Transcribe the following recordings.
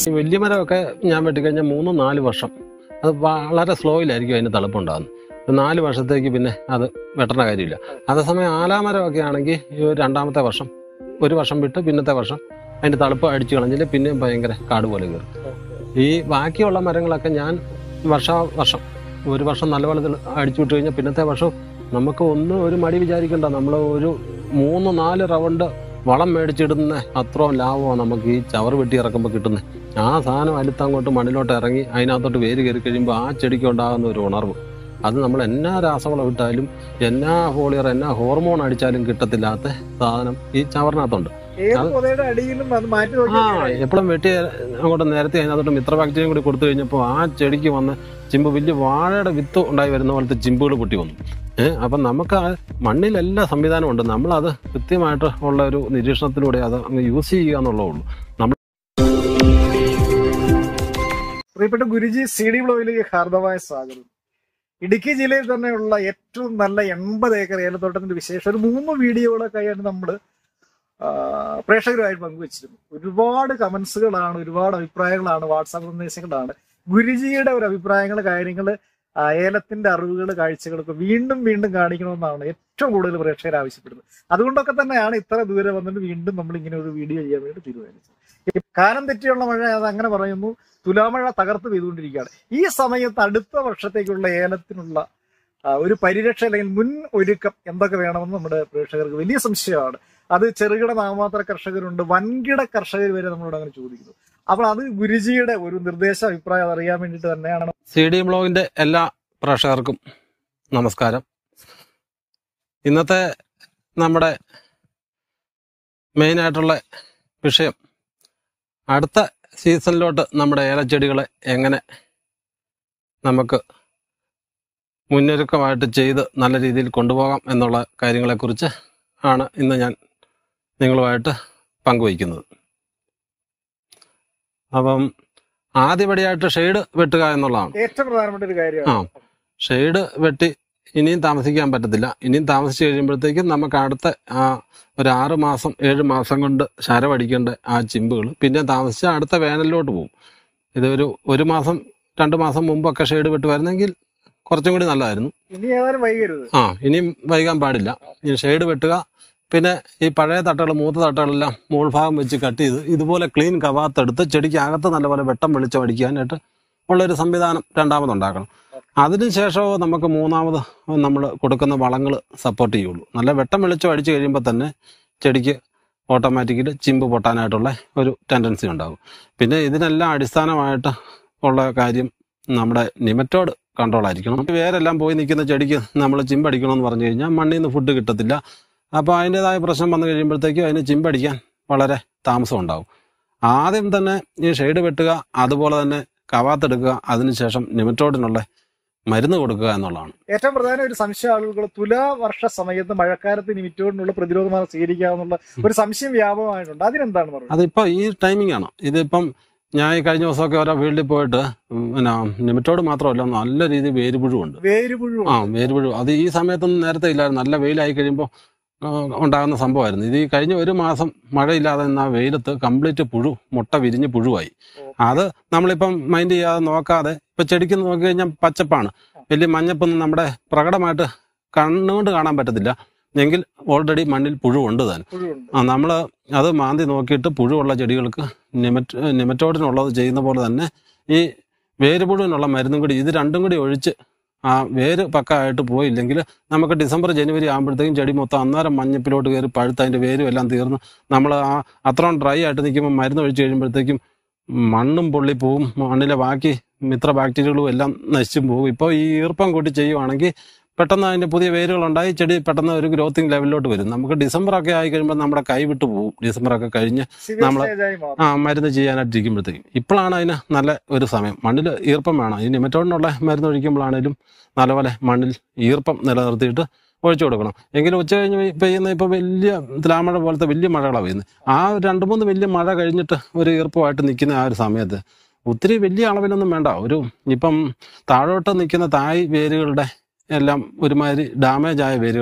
ഈ വലിയ മരമൊക്കെ ഞാൻ വെട്ടിക്കഴിഞ്ഞാൽ മൂന്ന് നാല് വർഷം അത് വളരെ സ്ലോയിലായിരിക്കും അതിന് തളുപ്പുണ്ടാകുന്നത് ഒരു നാല് വർഷത്തേക്ക് പിന്നെ അത് വെട്ടേണ്ട കാര്യമില്ല അതേസമയം ആലാമരമൊക്കെ ആണെങ്കിൽ ഈ ഒരു രണ്ടാമത്തെ വർഷം ഒരു വർഷം വിട്ട് പിന്നത്തെ വർഷം അതിന്റെ തളുപ്പ് അടിച്ചു കളഞ്ഞില്ല പിന്നെയും ഭയങ്കര കാട് പോലെ കയറും ഈ ബാക്കിയുള്ള മരങ്ങളൊക്കെ ഞാൻ വർഷാ വർഷം ഒരു വർഷം നല്ലപോലെ ഇത് അടിച്ചു വിട്ട് കഴിഞ്ഞാൽ പിന്നത്തെ വർഷം നമുക്ക് ഒന്നും ഒരു മടി വിചാരിക്കണ്ട നമ്മൾ ഒരു മൂന്ന് നാല് റൗണ്ട് വളം മേടിച്ചിടുന്ന അത്രയും ലാഭമാണ് നമുക്ക് ഈ ചവർ വെട്ടി ഇറക്കുമ്പോൾ കിട്ടുന്നത് ആ സാധനം അടുത്തങ്ങോട്ട് മണ്ണിലോട്ട് ഇറങ്ങി അതിനകത്തോട്ട് വേര് കയറി കഴിയുമ്പോൾ ആ ചെടിക്ക് ഉണ്ടാകുന്ന ഒരു ഉണർവ് അത് നമ്മൾ എന്നാ രാസവളം ഇട്ടാലും എന്നാ ഫോളിയർ എന്നാ ഹോർമോൺ അടിച്ചാലും കിട്ടത്തില്ലാത്ത സാധനം ഈ ചവറിനകത്തുണ്ട് ഏത് പൊതയുടെ അടിയിലും അത് മാറ്റി ആ നോക്കി എപ്പോഴും വെട്ടി അങ്ങോട്ട് നേരത്തെ അതിനകത്തോട്ട് മിത്ര ബാക്ടീരിയം കൂടി കൊടുത്തു കഴിഞ്ഞപ്പോൾ ആ ചെടിക്ക് വന്ന് ചിമ്പ് വലിയ വാഴയുടെ വിത്ത് ഉണ്ടായി വരുന്ന പോലത്തെ ചിമ്പുകൾ പൊട്ടി വന്നു ഏഹ് അപ്പം നമുക്ക് ആ മണ്ണിലെല്ലാ സംവിധാനവും ഉണ്ട് നമ്മളത് കൃത്യമായിട്ട് ഉള്ള ഒരു നിരീക്ഷണത്തിലൂടെ അത് അങ്ങ് യൂസ് ചെയ്യുക എന്നുള്ളതേ ഉള്ളൂ നമ്മൾ പ്രിയപ്പെട്ട ഗുരുജി സി ഡി ബ്ലോയിലേക്ക് ഹാർദമായ സ്വാഗതം ഇടുക്കി ജില്ലയിൽ തന്നെയുള്ള ഏറ്റവും നല്ല എൺപത് ഏക്കർ ഏലത്തോട്ടത്തിന്റെ വിശേഷം ഒരു മൂന്ന് വീഡിയോകളൊക്കെ ആയിട്ട് നമ്മൾ പ്രേക്ഷകരുമായി പങ്കുവച്ചിരുന്നു ഒരുപാട് കമന്റ്സുകളാണ് ഒരുപാട് അഭിപ്രായങ്ങളാണ് വാട്സാപ്പ് സന്ദേശങ്ങളാണ് ഗുരുജിയുടെ ഒരു അഭിപ്രായങ്ങൾ കാര്യങ്ങൾ ഏലത്തിന്റെ അറിവുകൾ കാഴ്ചകളൊക്കെ വീണ്ടും വീണ്ടും കാണിക്കണമെന്നാണ് ഏറ്റവും കൂടുതൽ പ്രേക്ഷകർ ആവശ്യപ്പെടുന്നത് അതുകൊണ്ടൊക്കെ തന്നെയാണ് ഇത്ര ദൂരെ വന്നിട്ട് വീണ്ടും നമ്മൾ ഇങ്ങനെ ഒരു വീഡിയോ ചെയ്യാൻ വേണ്ടി തീരുമാനിച്ചത് ഈ കാലം തെറ്റിയുള്ള മഴ അത് അങ്ങനെ പറയുന്നു തുലാമഴ തകർത്ത് പെയ്തുകൊണ്ടിരിക്കുകയാണ് ഈ സമയത്ത് അടുത്ത വർഷത്തേക്കുള്ള ഏലത്തിനുള്ള ആ, ഒരു പരിരക്ഷ അല്ലെങ്കിൽ മുൻ ഒരുക്കം എന്തൊക്കെ വേണമെന്ന് നമ്മുടെ പ്രേക്ഷകർക്ക് വലിയ സംശയമാണ് അത് ചെറുകിട നാമമാത്ര കർഷകരുണ്ട് വൻകിട കർഷകർ വരെ നമ്മളോട് അങ്ങനെ ചോദിക്കുന്നു അപ്പോൾ അത് ഗുരുജിയുടെ ഒരു നിർദ്ദേശ അഭിപ്രായം അറിയാൻ വേണ്ടിയിട്ട് തന്നെയാണ് സി ഡി ബ്ലോഗിന്റെ എല്ലാ പ്രേക്ഷകർക്കും നമസ്കാരം ഇന്നത്തെ നമ്മുടെ മെയിനായിട്ടുള്ള വിഷയം അടുത്ത സീസണിലോട്ട് നമ്മുടെ ഏലച്ചെടികളെ എങ്ങനെ നമുക്ക് മുന്നൊരുക്കമായിട്ട് ചെയ്ത് നല്ല രീതിയിൽ കൊണ്ടുപോകാം എന്നുള്ള കാര്യങ്ങളെക്കുറിച്ച് ആണ് ഇന്ന് ഞാൻ നിങ്ങളുമായിട്ട് പങ്കുവയ്ക്കുന്നത് അപ്പം ആദ്യപടിയായിട്ട് ഷെയ്ഡ് വെട്ടുക എന്നുള്ളതാണ് ഏറ്റവും പ്രധാനപ്പെട്ട ഒരു കാര്യമാണ് ഷെയ്ഡ് വെട്ടി ഇനിയും താമസിക്കാൻ പറ്റത്തില്ല ഇനിയും താമസിച്ച് കഴിയുമ്പോഴത്തേക്കും നമുക്ക് അടുത്ത ആ ഒരു ആറ് മാസം ഏഴ് മാസം കൊണ്ട് ശരമടിക്കേണ്ട ആ ചിമ്പുകൾ പിന്നെ താമസിച്ച് അടുത്ത വേനലിലോട്ട് പോകും ഇതൊരു ഒരു മാസം രണ്ട് മാസം മുമ്പൊക്കെ ഷെയ്ഡ് വെട്ടുമായിരുന്നെങ്കിൽ കുറച്ചും കൂടി നല്ലതായിരുന്നു ഇനി ഏതായാലും വൈകരുത് ആ ഇനിയും വൈകാൻ പാടില്ല ഇനി ഷെയ്ഡ് വെട്ടുക പിന്നെ ഈ പഴയ തട്ടുകൾ മൂത്ത തട്ടുകളെല്ലാം മുകൾഭാഗം വെച്ച് കട്ട് ചെയ്ത് ഇതുപോലെ ക്ലീൻ കവാത്തെടുത്ത് ചെടിക്ക് അകത്ത് നല്ലപോലെ വെട്ടം വെളിച്ചം അടിക്കാനായിട്ട് ഉള്ളൊരു സംവിധാനം രണ്ടാമതുണ്ടാക്കണം അതിനുശേഷമോ നമുക്ക് മൂന്നാമത് നമ്മൾ കൊടുക്കുന്ന വളങ്ങൾ സപ്പോർട്ട് ചെയ്യുള്ളൂ നല്ല വെട്ടം വെളിച്ചം അടിച്ചു കഴിയുമ്പോൾ തന്നെ ചെടിക്ക് ഓട്ടോമാറ്റിക്കലി ചിമ്പ് പൊട്ടാനായിട്ടുള്ള ഒരു ടെൻഡൻസി ഉണ്ടാകും പിന്നെ ഇതിനെല്ലാം അടിസ്ഥാനമായിട്ട് ഉള്ള കാര്യം നമ്മുടെ നിമറ്റോഡ് കൺട്രോൾ ആയിരിക്കണം വേരെല്ലാം പോയി നിൽക്കുന്ന ചെടിക്ക് നമ്മൾ ചിമ്പടിക്കണമെന്ന് പറഞ്ഞു കഴിഞ്ഞാൽ മണ്ണിൽ നിന്ന് ഫുഡ് കിട്ടത്തില്ല അപ്പോൾ അതിൻ്റെതായ പ്രശ്നം വന്നു കഴിയുമ്പോഴത്തേക്കും അതിന് ചിമ്പടിക്കാൻ വളരെ താമസം ഉണ്ടാവും ആദ്യം തന്നെ ഈ ഷെയ്ഡ് വെട്ടുക അതുപോലെ തന്നെ കവാത്തെടുക്കുക അതിനുശേഷം നിമറ്റോഡിനുള്ള മരുന്ന് കൊടുക്കുക എന്നുള്ളതാണ് ഏറ്റവും പ്രധാന ഒരു സംശയം ആളുകൾ തുലാ വർഷ സമയത്ത് മഴക്കാലത്ത് നിമിറ്റോടിനുള്ള പ്രതിരോധ മാർഗം സ്വീകരിക്കാമെന്നുള്ള ഒരു സംശയം വ്യാപകമായിട്ടുണ്ട് അതിനെന്താണ് പറയുന്നത് അതിപ്പോൾ ഈ ടൈമിംഗ് ആണ് ഇതിപ്പം ഞാൻ ഈ കഴിഞ്ഞ ദിവസമൊക്കെ ഓരോ ഫീൽഡിൽ പോയിട്ട് ഉം, പിന്നെ നിമറ്റോഡ് മാത്രമല്ല നല്ല രീതിയിൽ വേരുപുഴുണ്ട് വേരുപുഴു ആ വേരുപുഴു അത് ഈ സമയത്തൊന്നും നേരത്തെ ഇല്ലായിരുന്നു നല്ല വെയിലായി കഴിയുമ്പോൾ ആ, ഉണ്ടാകുന്ന സംഭവമായിരുന്നു ഇത് ഈ കഴിഞ്ഞ ഒരു മാസം മഴയില്ലാതെ നിന്ന ആ വെയിലത്ത് കംപ്ലീറ്റ് പുഴു മുട്ട വിരിഞ്ഞ് പുഴുവായി അത് നമ്മളിപ്പം മൈൻഡ് ചെയ്യാതെ നോക്കാതെ ഇപ്പൊ ചെടിക്ക് നോക്കി കഴിഞ്ഞാൽ പച്ചപ്പാണ് വലിയ മഞ്ഞപ്പൊന്നും നമ്മുടെ പ്രകടമായിട്ട് കണ്ണുകൊണ്ട് കാണാൻ പറ്റത്തില്ല എങ്കിൽ ഓൾറെഡി മണ്ണിൽ പുഴുവുണ്ട് താൻ പുഴുണ്ട് ആ നമ്മൾ അത് മാന്തി നോക്കിയിട്ട് പുഴുവുള്ള ചെടികൾക്ക് നിമറ്റ് നിമറ്റോഡിനുള്ളത് ചെയ്യുന്ന പോലെ തന്നെ ഈ വേരുപുഴുവിനുള്ള മരുന്നും കൂടി ഇത് രണ്ടും കൂടി ഒഴിച്ച് ആ വേര് പക്കമായിട്ട് പോയില്ലെങ്കിൽ നമുക്ക് ഡിസംബർ ജനുവരി ആകുമ്പോഴത്തേക്കും ചെടി മൊത്തം അന്നേരം മഞ്ഞപ്പിലോട്ട് കയറി പഴുത്ത് അതിൻ്റെ വേരും എല്ലാം തീർന്ന് നമ്മൾ ആ അത്രയും ഡ്രൈ ആയിട്ട് നിൽക്കുമ്പോൾ മരുന്ന് ഒഴിച്ച് കഴിയുമ്പോഴത്തേക്കും മണ്ണും പൊള്ളിപ്പോവും മണ്ണിലെ ബാക്കി മിത്ര ബാക്ടീരിയകളും എല്ലാം നശിച്ചും പോകും ഇപ്പോൾ ഈ ഈർപ്പം കൂട്ടി ചെയ്യുവാണെങ്കിൽ പെട്ടെന്ന് അതിന്റെ പുതിയ വേരുകൾ ഉണ്ടായി ചെടി പെട്ടെന്ന് ഒരു ഗ്രോത്തിങ് ലെവലിലോട്ട് വരും നമുക്ക് ഡിസംബർ ഒക്കെ ആയി കഴിയുമ്പോൾ നമ്മുടെ കൈ വിട്ടു പോകും ഡിസംബർ ഒക്കെ കഴിഞ്ഞ് സിവിയർ നമ്മള് സ്റ്റേജായി മാറും ആ മരുന്ന് ചെയ്യാനായിട്ട് ഇരിക്കുമ്പോഴത്തേക്കും ഇപ്പോഴാണ് അതിന് നല്ല ഒരു സമയം മണ്ണിൽ ഈർപ്പം വേണം ഈ നിമറ്റോഡിനുള്ള മരുന്ന് ഒഴിക്കുമ്പോഴാണേലും നല്ലപോലെ മണ്ണിൽ ഈർപ്പം നിലനിർത്തിയിട്ട് ഒഴിച്ചു കൊടുക്കണം എങ്കിലും ഉച്ച കഴിഞ്ഞ് പെയ്- പെയ്യുന്ന ഇപ്പോൾ വലിയ തുലാമഴ പോലത്തെ വലിയ മഴകളാണ് പെയ്യുന്നത് ആ ഒരു രണ്ട് മൂന്ന് വലിയ മഴ കഴിഞ്ഞിട്ട് ഒരു ഈർപ്പമായിട്ട് നിൽക്കുന്ന ആ ഒരു സമയത്ത് ഒത്തിരി വലിയ അളവിലൊന്നും വേണ്ട ഒരു ഇപ്പം താഴോട്ട് നിൽക്കുന്ന തായ് വേരുകളുടെ എല്ലാം ഒരുമാതിരി ഡാമേജ് ആയ വേരുകളാണ്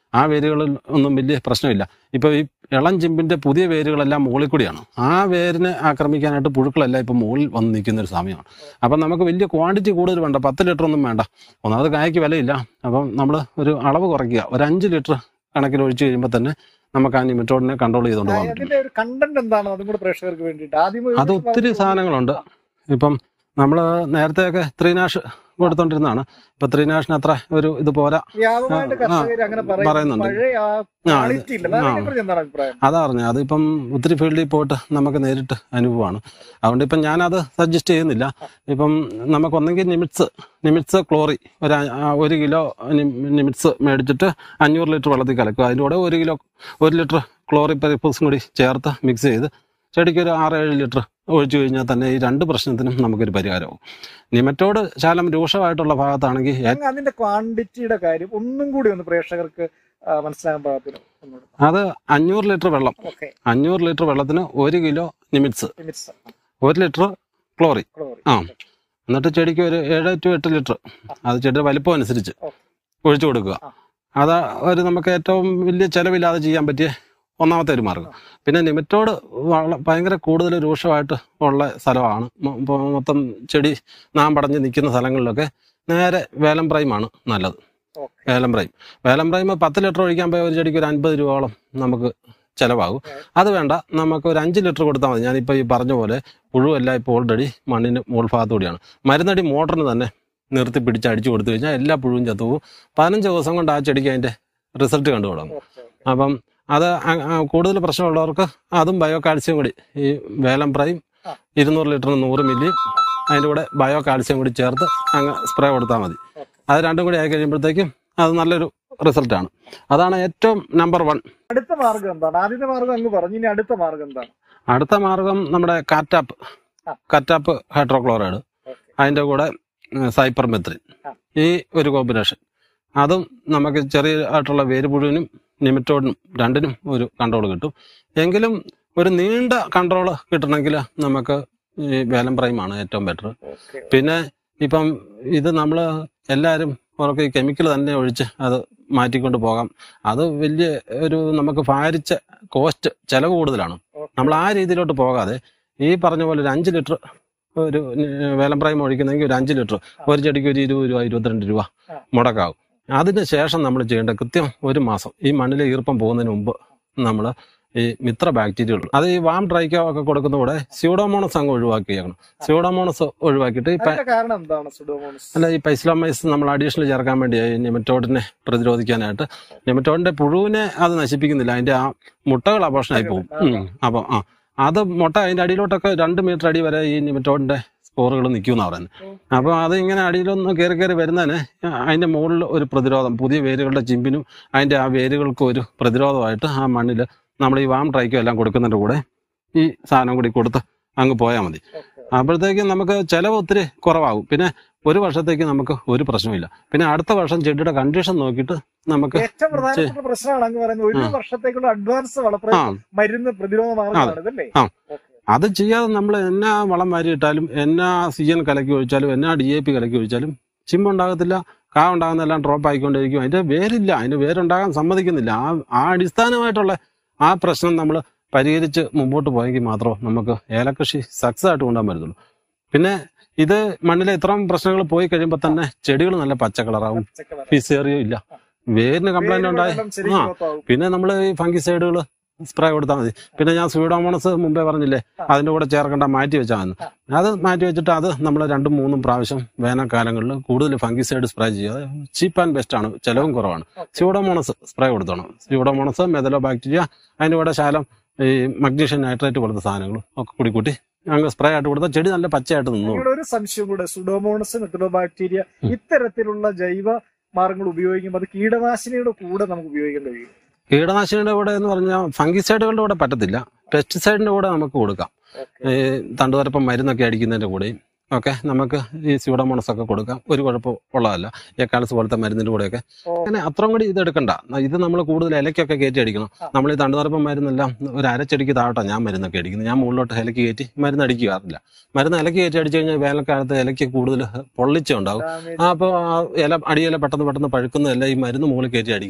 ആ വേരുകളിൽ ഒന്നും വലിയ പ്രശ്നമില്ല ഇപ്പൊ ഈ ഇളം ചിമ്പിന്റെ പുതിയ വേരുകളെല്ലാം മുകളിൽ കൂടിയാണ് ആ വേരിനെ ആക്രമിക്കാനായിട്ട് പുഴുക്കളെല്ലാം ഇപ്പൊ മുകളിൽ വന്ന് നിൽക്കുന്ന ഒരു സമയമാണ് അപ്പം നമുക്ക് വലിയ ക്വാണ്ടിറ്റി കൂടുതൽ വേണ്ട പത്ത് ലിറ്റർ ഒന്നും വേണ്ട ഒന്നാമത് കായ്ക്ക് വിലയില്ല അപ്പം നമ്മൾ ഒരു അളവ് കുറയ്ക്കുക ഒരു അഞ്ച് ലിറ്റർ കണക്കിൽ ഒഴിച്ചു കഴിയുമ്പോൾ തന്നെ നമുക്ക് ആ നിമിറ്റോഡിനെ കൺട്രോൾ ചെയ്തുകൊണ്ട് പോകാൻ പറ്റും അതിന്റെ ഒരു കണ്ടന്റ് എന്താണ് അതും കൂടെ പ്രേക്ഷകർക്ക് വേണ്ടിയിട്ട് ആദ്യം ഒരു അത് ഒത്തിരി സാധനങ്ങളുണ്ട് ഇപ്പം നമ്മൾ നേരത്തെയൊക്കെ ത്രീനാഷ് കൊടുത്തോണ്ടിരുന്നതാണ് ഇപ്പൊ ത്രീനാഷിന് അത്ര ഒരു ഇത് പോരാ വ്യാപകമായിട്ട് ആ, കർഷകർ അങ്ങനെ പറയുന്നു പറയുന്നുണ്ട്. പഴയ ആ ക്വാളിറ്റി ഇല്ല അതിനെ കുറിച്ച് എന്താണ് അഭിപ്രായം അതാ പറഞ്ഞു അതിപ്പം ഒത്തിരി ഫീൽഡിൽ പോയിട്ട് നമുക്ക് നേരിട്ട് അനുഭവമാണ് അതുകൊണ്ട് ഇപ്പം ഞാനത് സജസ്റ്റ് ചെയ്യുന്നില്ല ഇപ്പം നമുക്ക് ഒന്നെങ്കിൽ നിമിറ്റ്സ് നിമിറ്റ്സ് ക്ലോറി ഒരു അ- ആ ഒരു കിലോ നിമിറ്റ്സ് മേടിച്ചിട്ട് അഞ്ഞൂറ് ലിറ്റർ വെള്ളത്തിൽ കലക്കുക അതിൻ്റെ കൂടെ ഒരു കിലോ ഒരു ലിറ്റർ ക്ലോറി പരിപ്പൂസും കൂടി ചേർത്ത് മിക്സ് ചെയ്ത് ചെടിക്ക് ഒരു ആറ് ഏഴ് ലിറ്റർ ഒഴിച്ചു കഴിഞ്ഞാൽ തന്നെ ഈ രണ്ട് പ്രശ്നത്തിനും നമുക്കൊരു പരിഹാരമാവും നിമറ്റോട് ശാലം രൂക്ഷമായിട്ടുള്ള ഭാഗത്താണെങ്കിൽ ഏ- അങ്ങ് അതിന്റെ ക്വാണ്ടിറ്റിയുടെ കാര്യം ഒന്നും കൂടി ഒന്ന് പ്രേക്ഷകർക്ക് ആ, മനസ്സിലാകാൻ പാകത്തിന് ഒന്നുകൂടെ അത് അഞ്ഞൂറ് ലിറ്റർ വെള്ളം ഓക്കെ അഞ്ഞൂറ് ലിറ്റർ വെള്ളത്തിന് ഒരു കിലോ നിമിറ്റ്സ് ലിമിറ്റ്സ് ഒരു ലിറ്റർ ക്ലോറി ക്ലോറി ആ എന്നിട്ട് ചെടിക്ക് ഒരു ഏഴ് ടു എട്ട് ലിറ്റർ അത് ചെടിയുടെ വലിപ്പം അനുസരിച്ച് ഓക്കെ. ഒഴിച്ചു കൊടുക്കുക ആ. അത് ഒരു നമുക്ക് ഏറ്റവും വലിയ ചെലവില്ലാതെ ചെയ്യാൻ പറ്റിയ ഒന്നാമത്തെ ഒരു മാർഗം പിന്നെ നിമറ്റോട് വള- ഭയങ്കര കൂടുതൽ രൂക്ഷമായിട്ട് ഉള്ള സ്ഥലമാണ് മൊ- ഇപ്പൊ മൊത്തം ചെടി നാം പടഞ്ഞ് നിൽക്കുന്ന സ്ഥലങ്ങളിലൊക്കെ നേരെ വേലം പ്രൈമാണ് നല്ലത് ഓക്കെ വേലം പ്രൈം വേലം പ്രൈം പത്ത് ലിറ്റർ ഒഴിക്കാൻ പോയ ഒരു ചെടിക്ക് ഒരു അൻപത് രൂപയോളം നമുക്ക് ചിലവാകും അത് വേണ്ട നമുക്ക് ഒരു അഞ്ച് ലിറ്റർ കൊടുത്താൽ മതി ഞാനിപ്പോൾ ഈ പറഞ്ഞ പോലെ പുഴുവെല്ലാം ഇപ്പോൾ ഓൾറെഡി മണ്ണിന് മുകൾ ഭാഗത്തുകൂടിയാണ് മരുന്നടി മോട്ടറിന് തന്നെ നിർത്തി പിടിച്ച് അടിച്ചു കൊടുത്തു കഴിഞ്ഞാൽ എല്ലാ പുഴുവും ചത്തുപോകും പതിനഞ്ച് ദിവസം കൊണ്ട് ആ ചെടിക്ക് അതിൻ്റെ റിസൾട്ട് കണ്ടു തുടങ്ങും ഓക്കെ അപ്പം അത് അ- ആ കൂടുതൽ പ്രശ്നമുള്ളവർക്ക് അതും ബയോ കാൽസ്യം കൂടി ഈ വേലം പ്രൈം ആ. ഇരുന്നൂറ് ലിറ്ററിന് നൂറ് മില്ലി അതിൻ്റെ കൂടെ ബയോ കാൽസ്യം കൂടി ചേർത്ത് അങ്ങ് സ്പ്രേ കൊടുത്താൽ മതി ഓക്കെ. അത് രണ്ടും കൂടി ആയി കഴിയുമ്പോഴത്തേക്കും അത് നല്ലൊരു റിസൾട്ടാണ് അതാണ് ഏറ്റവും നമ്പർ വൺ അടുത്ത മാർഗം എന്താണ് ആദ്യത്തെ മാർഗം അങ്ങ് പറഞ്ഞു ഇനി അടുത്ത മാർഗം എന്താണ് അടുത്ത മാർഗം നമ്മുടെ കാറ്റാപ്പ് ആ. കാറ്റാപ്പ് ഹൈഡ്രോക്ലോറൈഡ് ഓക്കെ അതിൻ്റെ കൂടെ സൈപ്പർ മെത്രിൻ ആ. ഈ ഒരു കോമ്പിനേഷൻ അതും നമുക്ക് ചെറിയ ആയിട്ടുള്ള വേര് പുഴുവിനും നിമിറ്റോഡിനും രണ്ടിനും ഒരു കൺട്രോൾ കിട്ടും എങ്കിലും ഒരു നീണ്ട കൺട്രോൾ കിട്ടണമെങ്കിൽ നമുക്ക് ഈ വേലം പ്രൈമാണ് ഏറ്റവും ബെറ്റർ ഓക്കെ പിന്നെ ഇപ്പം ഇത് നമ്മൾ എല്ലാവരും അവർക്ക് ഈ കെമിക്കൽ തന്നെ ഒഴിച്ച് അത് മാറ്റിക്കൊണ്ട് പോകാം അത് വലിയ ഒരു നമുക്ക് ഭാരിച്ച കോസ്റ്റ് ചെലവ് കൂടുതലാണ് ഓക്കെ. നമ്മൾ ആ രീതിയിലോട്ട് പോകാതെ ഈ പറഞ്ഞ പോലെ ഒരു അഞ്ച് ലിറ്റർ ഒരു വേലം പ്രൈം ഒഴിക്കുന്നെങ്കിൽ ഒരു അഞ്ച് ലിറ്റർ ഒരു ചെടിക്ക് ഒരു ഇരുപത് രൂപ ഇരുപത്തിരണ്ട് രൂപ ആ. മുടക്കാവും അതിന് ശേഷം നമ്മൾ ചെയ്യേണ്ട കൃത്യം ഒരു മാസം ഈ മണ്ണിലെ ഈർപ്പം പോകുന്നതിന് മുമ്പ് നമ്മൾ ഈ മിത്ര ബാക്ടീരിയകൾ അത് ഈ വാം ഡ്രൈക്കോ ഒക്കെ കൊടുക്കുന്ന കൂടെ സ്യൂഡോമോണസ് അങ്ങ് ഒഴിവാക്കിയേക്കണം സ്യൂഡോമോണസ് ഒഴിവാക്കിയിട്ട് ഈ പ- അതിന്റെ കാരണം എന്താണ് സുഡോമോണസ് അല്ല ഈ പൈസ്ലോമൈസ് നമ്മൾ അഡീഷണൽ ചേർക്കാൻ വേണ്ടി ഈ നെമറ്റോഡിനെ പ്രതിരോധിക്കാനായിട്ട് നെമറ്റോഡിന്റെ പുഴുവിനെ അത് നശിപ്പിക്കുന്നില്ല അതിന്റെ ആ മുട്ടകൾ അപോഷണമായി പോകും ഉം. അപ്പം ആ അത് മുട്ട അതിന്റെ അടിയിലോട്ടൊക്കെ രണ്ട് മീറ്റർ അടി വരെ ഈ നെമറ്റോഡിന്റെ സ്പോറുകൾ നിൽക്കുമെന്ന് പറയുന്നത് അപ്പോൾ അത് ഇങ്ങനെ അടിയിലൊന്ന് കയറി കയറി വരുന്നതിന് അതിന്റെ മുകളിൽ ഒരു പ്രതിരോധം പുതിയ വേരുകളുടെ ചിമ്പിനും അതിന്റെ ആ വേരുകൾക്ക് ഒരു പ്രതിരോധമായിട്ട് ആ മണ്ണിൽ നമ്മൾ ഈ വാം ട്രൈക്കും എല്ലാം കൊടുക്കുന്നതിന്റെ കൂടെ ഈ സാധനം കൂടി കൊടുത്ത് അങ്ങ് പോയാൽ മതി അപ്പോഴത്തേക്കും നമുക്ക് ചിലവ് ഒത്തിരി കുറവാകും പിന്നെ ഒരു വർഷത്തേക്ക് നമുക്ക് ഒരു പ്രശ്നമില്ല പിന്നെ അടുത്ത വർഷം ചെടിയുടെ കണ്ടീഷൻ നോക്കിയിട്ട് നമുക്ക് ഏറ്റവും പ്രധാനപ്പെട്ട പ്രശ്നമാണ് അങ്ങ് പറയുന്നത് ഒരു ആ. വർഷത്തേക്കുള്ള അഡ്വാൻസ് ആ വളപ്രയോഗം മരുന്ന് പ്രതിരോധ മാർഗമാണ് ഇതല്ലേ ആ. ഓക്കെ. അത് ചെയ്യാതെ നമ്മൾ എന്നാ വളം വാരി ഇട്ടാലും എന്നാ സി എൻ കലക്കി ഒഴിച്ചാലും എന്നാ ഡി എ പി കലക്കി ഒഴിച്ചാലും ചിമ്പുണ്ടാകത്തില്ല കാ ഉണ്ടാകുന്നതെല്ലാം ഡ്രോപ്പ് ആയിക്കൊണ്ടിരിക്കും അതിന്റെ വേരില്ല അതിന്റെ വേരുണ്ടാകാൻ സമ്മതിക്കുന്നില്ല ആ ആ അടിസ്ഥാനമായിട്ടുള്ള ആ പ്രശ്നം നമ്മൾ പരിഹരിച്ച് മുമ്പോട്ട് പോയെങ്കിൽ മാത്രമേ നമുക്ക് ഏലകൃഷി സക്സസ് ആയിട്ട് കൊണ്ടുപോകാൻ പറ്റത്തുള്ളൂ പിന്നെ ഇത് മണ്ണിലെ ഇത്രയും പ്രശ്നങ്ങൾ പോയി കഴിയുമ്പോൾ തന്നെ ചെടികൾ നല്ല പച്ച കളറാവും പച്ചക്കളർ. ഫിസേറിയോ ഇല്ല വേരിന് കംപ്ലൈന്റ് ഉണ്ടായി വേരുകളെല്ലാം ശരിക്കും ആ. growth ആവും. പിന്നെ നമ്മൾ ഈ ഫംഗിസൈഡുകൾ സ്പ്രേ കൊടുത്താൽ മതി പിന്നെ ഞാൻ സ്യൂഡോമോണസ് മുമ്പേ പറഞ്ഞില്ലേ ആ. അതിന്റെ കൂടെ ചേർക്കേണ്ട മാറ്റി വെച്ചാൽ മതി അത് മാറ്റി വെച്ചിട്ട് അത് നമ്മൾ രണ്ടും മൂന്നും പ്രാവശ്യം വേനൽക്കാലങ്ങളിൽ കൂടുതൽ ഫംഗിസൈഡ് സ്പ്രേ ചെയ്യുക ചീപ്പ് ആൻഡ് ബെസ്റ്റ് ആണ് ചെലവും കുറവാണ് ഓക്കെ. സ്യൂഡോമോണസ് സ്പ്രേ കൊടുത്തോണം സ്യൂഡോമോണസ് മെതലോ ബാക്ടീരിയ അതിന്റെ കൂടെ ശാലം ഈ മഗ്നീഷ്യം നൈട്രേറ്റ് പോലത്തെ സാധനങ്ങളും ഒക്കെ കൂടി കൂട്ടി അങ്ങ് സ്പ്രേ ആയിട്ട് കൊടുത്താൽ ചെടി നല്ല പച്ചയായിട്ട് നിന്നു ഇവിടെ ഒരു സംശയം കൂടെ സുഡോമോണസ് മെത്തഡോബാക്ടീരിയ ഉം. ഇത്തരത്തിലുള്ള ജൈവ മാർഗങ്ങൾ ഉപയോഗിക്കുമ്പോൾ അത് കീടനാശിനിയുടെ കൂടെ നമുക്ക് ഉപയോഗിക്കാൻ കഴിയും കീടനാശിനിയുടെ കൂടെ എന്ന് പറഞ്ഞാൽ ഫംഗിസൈഡുകളുടെ കൂടെ പറ്റത്തില്ല പെസ്റ്റിസൈഡിന്റെ കൂടെ നമുക്ക് കൊടുക്കാം ഓക്കെ. ഈ തണ്ടുതരപ്പം മരുന്നൊക്കെ അടിക്കുന്നതിന്റെ കൂടെയും ഒക്കെ നമുക്ക് ഈ സ്യൂഡോമോണസ് ഒക്കെ കൊടുക്കാം ഒരു കുഴപ്പം ഉള്ളതല്ല എക്കാലസ് പോലത്തെ മരുന്നിന്റെ കൂടെയൊക്കെ ഓ. അങ്ങനെ അത്രയും കൂടി ഇത് എടുക്കണ്ട ഇത് നമ്മൾ കൂടുതൽ ഇലക്കൊക്കെ കയറ്റി അടിക്കണം ആ. നമ്മൾ ഈ തണ്ടുതരപ്പം മരുന്നെല്ലാം ഒരു അരച്ചെടിക്ക് താഴോട്ടാ ഞാൻ മരുന്നൊക്കെ അടിക്കുന്നത് ഞാൻ മുകളിലോട്ട് ഇലക്ക് കയറ്റി മരുന്ന് അടിക്കാറില്ല മരുന്ന് ഇലക്ക് കയറ്റി അടിച്ചു കഴിഞ്ഞാൽ വേനൽക്കാലത്ത് ഇലയ്ക്ക് കൂടുതൽ പൊള്ളിച്ചുണ്ടാവും Damage. ആ അപ്പോൾ ആ ഇല അടിയില പെട്ടെന്ന് പെട്ടെന്ന് പഴുക്കുന്നതല്ല ഈ മരുന്ന് മുകളിൽ കയറ്റി അടിക്കുന്ന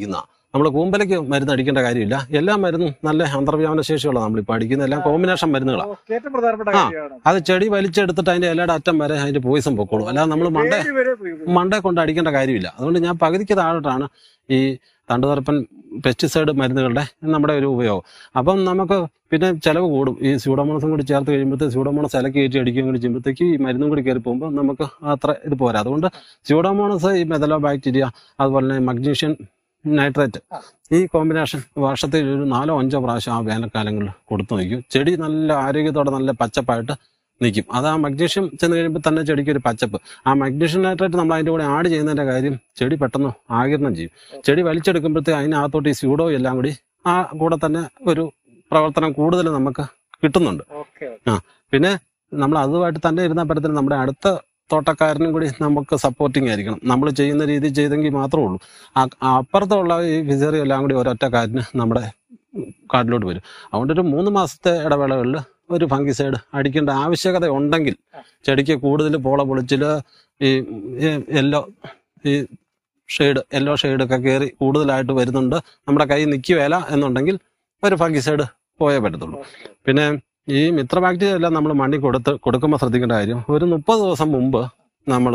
നമ്മൾ കൂമ്പലയ്ക്ക് മരുന്ന് അടിക്കേണ്ട കാര്യമില്ല എല്ലാ മരുന്നും നല്ല അന്തർവ്യാപന ശേഷിയുള്ള നമ്മളിപ്പോൾ അടിക്കുന്ന എല്ലാം കോമ്പിനേഷൻ മരുന്നുകളാണ് ഓക്കെ, ഏറ്റവും പ്രധാനപ്പെട്ട ആ. കാര്യമാണ് അത് ചെടി വലിച്ചെടുത്തിട്ട് അതിന്റെ ഇലയുടെ അറ്റം വരെ അതിന്റെ പോയിസം പൊക്കോളൂ അല്ലാതെ നമ്മൾ മണ്ട വേര് വരെ ഉപയോഗിക്കും. മണ്ടേ കൊണ്ട് അടിക്കേണ്ട കാര്യമില്ല അതുകൊണ്ട് ഞാൻ പകുതിക്ക് താഴോട്ടാണ് ഈ തണ്ടുതറപ്പൻ പെസ്റ്റിസൈഡ് മരുന്നുകളുടെ നമ്മുടെ ഒരു ഉപയോഗം അപ്പം നമുക്ക് പിന്നെ ചിലവ് കൂടും ഈ സ്യൂഡോമോണസും കൂടി ചേർത്ത് കഴിയുമ്പോഴത്തേക്ക് സ്യൂഡോമോണസ് ഇലക്ക് കയറ്റി അടിക്കുകയും കൂടി ചെയ്യുമ്പോഴത്തേക്ക് ഈ മരുന്നും കൂടി കയറി പോകുമ്പോൾ നമുക്ക് അത്ര ഇത് പോരാ അതുകൊണ്ട് സ്യൂഡോമോണസ് ഈ മെതലോ ബാക്ടീരിയ അതുപോലെ തന്നെ മഗ്നീഷ്യൻ നൈട്രേറ്റ് ഈ കോമ്പിനേഷൻ വർഷത്തിൽ ഒരു നാലോ അഞ്ചോ പ്രാവശ്യം ആ വേനൽക്കാലങ്ങളിൽ കൊടുത്തു നോക്കും ചെടി നല്ല ആരോഗ്യത്തോടെ നല്ല പച്ചപ്പായിട്ട് നിൽക്കും അത് ആ മഗ്നീഷ്യം ചെന്ന് കഴിയുമ്പോൾ തന്നെ ചെടിക്ക് ഒരു പച്ചപ്പ് ആ മഗ്നീഷ്യം നൈട്രേറ്റ് നമ്മൾ അതിൻ്റെ കൂടെ ആഡ് ചെയ്യുന്നതിന്റെ കാര്യം ചെടി പെട്ടെന്ന് ആകിരണം ചെയ്യും ചെടി വലിച്ചെടുക്കുമ്പോഴത്തേക്ക് അതിനകത്തോട്ട് ഈ സ്യൂഡോ എല്ലാം കൂടി ആ കൂടെ തന്നെ ഒരു പ്രവർത്തനം കൂടുതൽ നമുക്ക് കിട്ടുന്നുണ്ട് ഓക്കെ, പിന്നെ നമ്മൾ അതുമായിട്ട് തന്നെ ഇരുന്ന പരത്തിൽ നമ്മുടെ അടുത്ത തോട്ടക്കാരനും കൂടി നമുക്ക് സപ്പോർട്ടിങ് ആയിരിക്കണം നമ്മൾ ചെയ്യുന്ന രീതി ചെയ്തെങ്കിൽ മാത്രമേ ഉള്ളൂ ആ- ആ അപ്പുറത്തുള്ള ഈ ഫിസറി എല്ലാം കൂടി ഒരൊറ്റ കാറ്റിന് നമ്മുടെ കാട്ടിലോട്ട് വരും അതുകൊണ്ട് ഒരു മൂന്ന് മാസത്തെ ഇടവേളകളിൽ ഒരു ഫംഗിസൈഡ് അടിക്കേണ്ട ആവശ്യകത ഉണ്ടെങ്കിൽ ചെടിക്ക് കൂടുതൽ പോള പൊളിച്ചില് ഈ യെല്ലോ ഈ ഷെയ്ഡ് യെല്ലോ ഷെയ്ഡൊക്കെ കയറി കൂടുതലായിട്ട് വരുന്നുണ്ട് നമ്മുടെ കൈ നിൽക്കുകയില്ല എന്നുണ്ടെങ്കിൽ ഒരു ഫംഗിസൈഡ് പോയേ പറ്റത്തുള്ളൂ ഓക്കെ. പിന്നെ ഈ മിത്ര ബാക്ടീരിയ എല്ലാം നമ്മൾ മണ്ണിൽ കൊടുത്ത് കൊടുക്കുമ്പോൾ ശ്രദ്ധിക്കേണ്ട കാര്യം ഒരു മുപ്പത് ദിവസം മുമ്പ് നമ്മൾ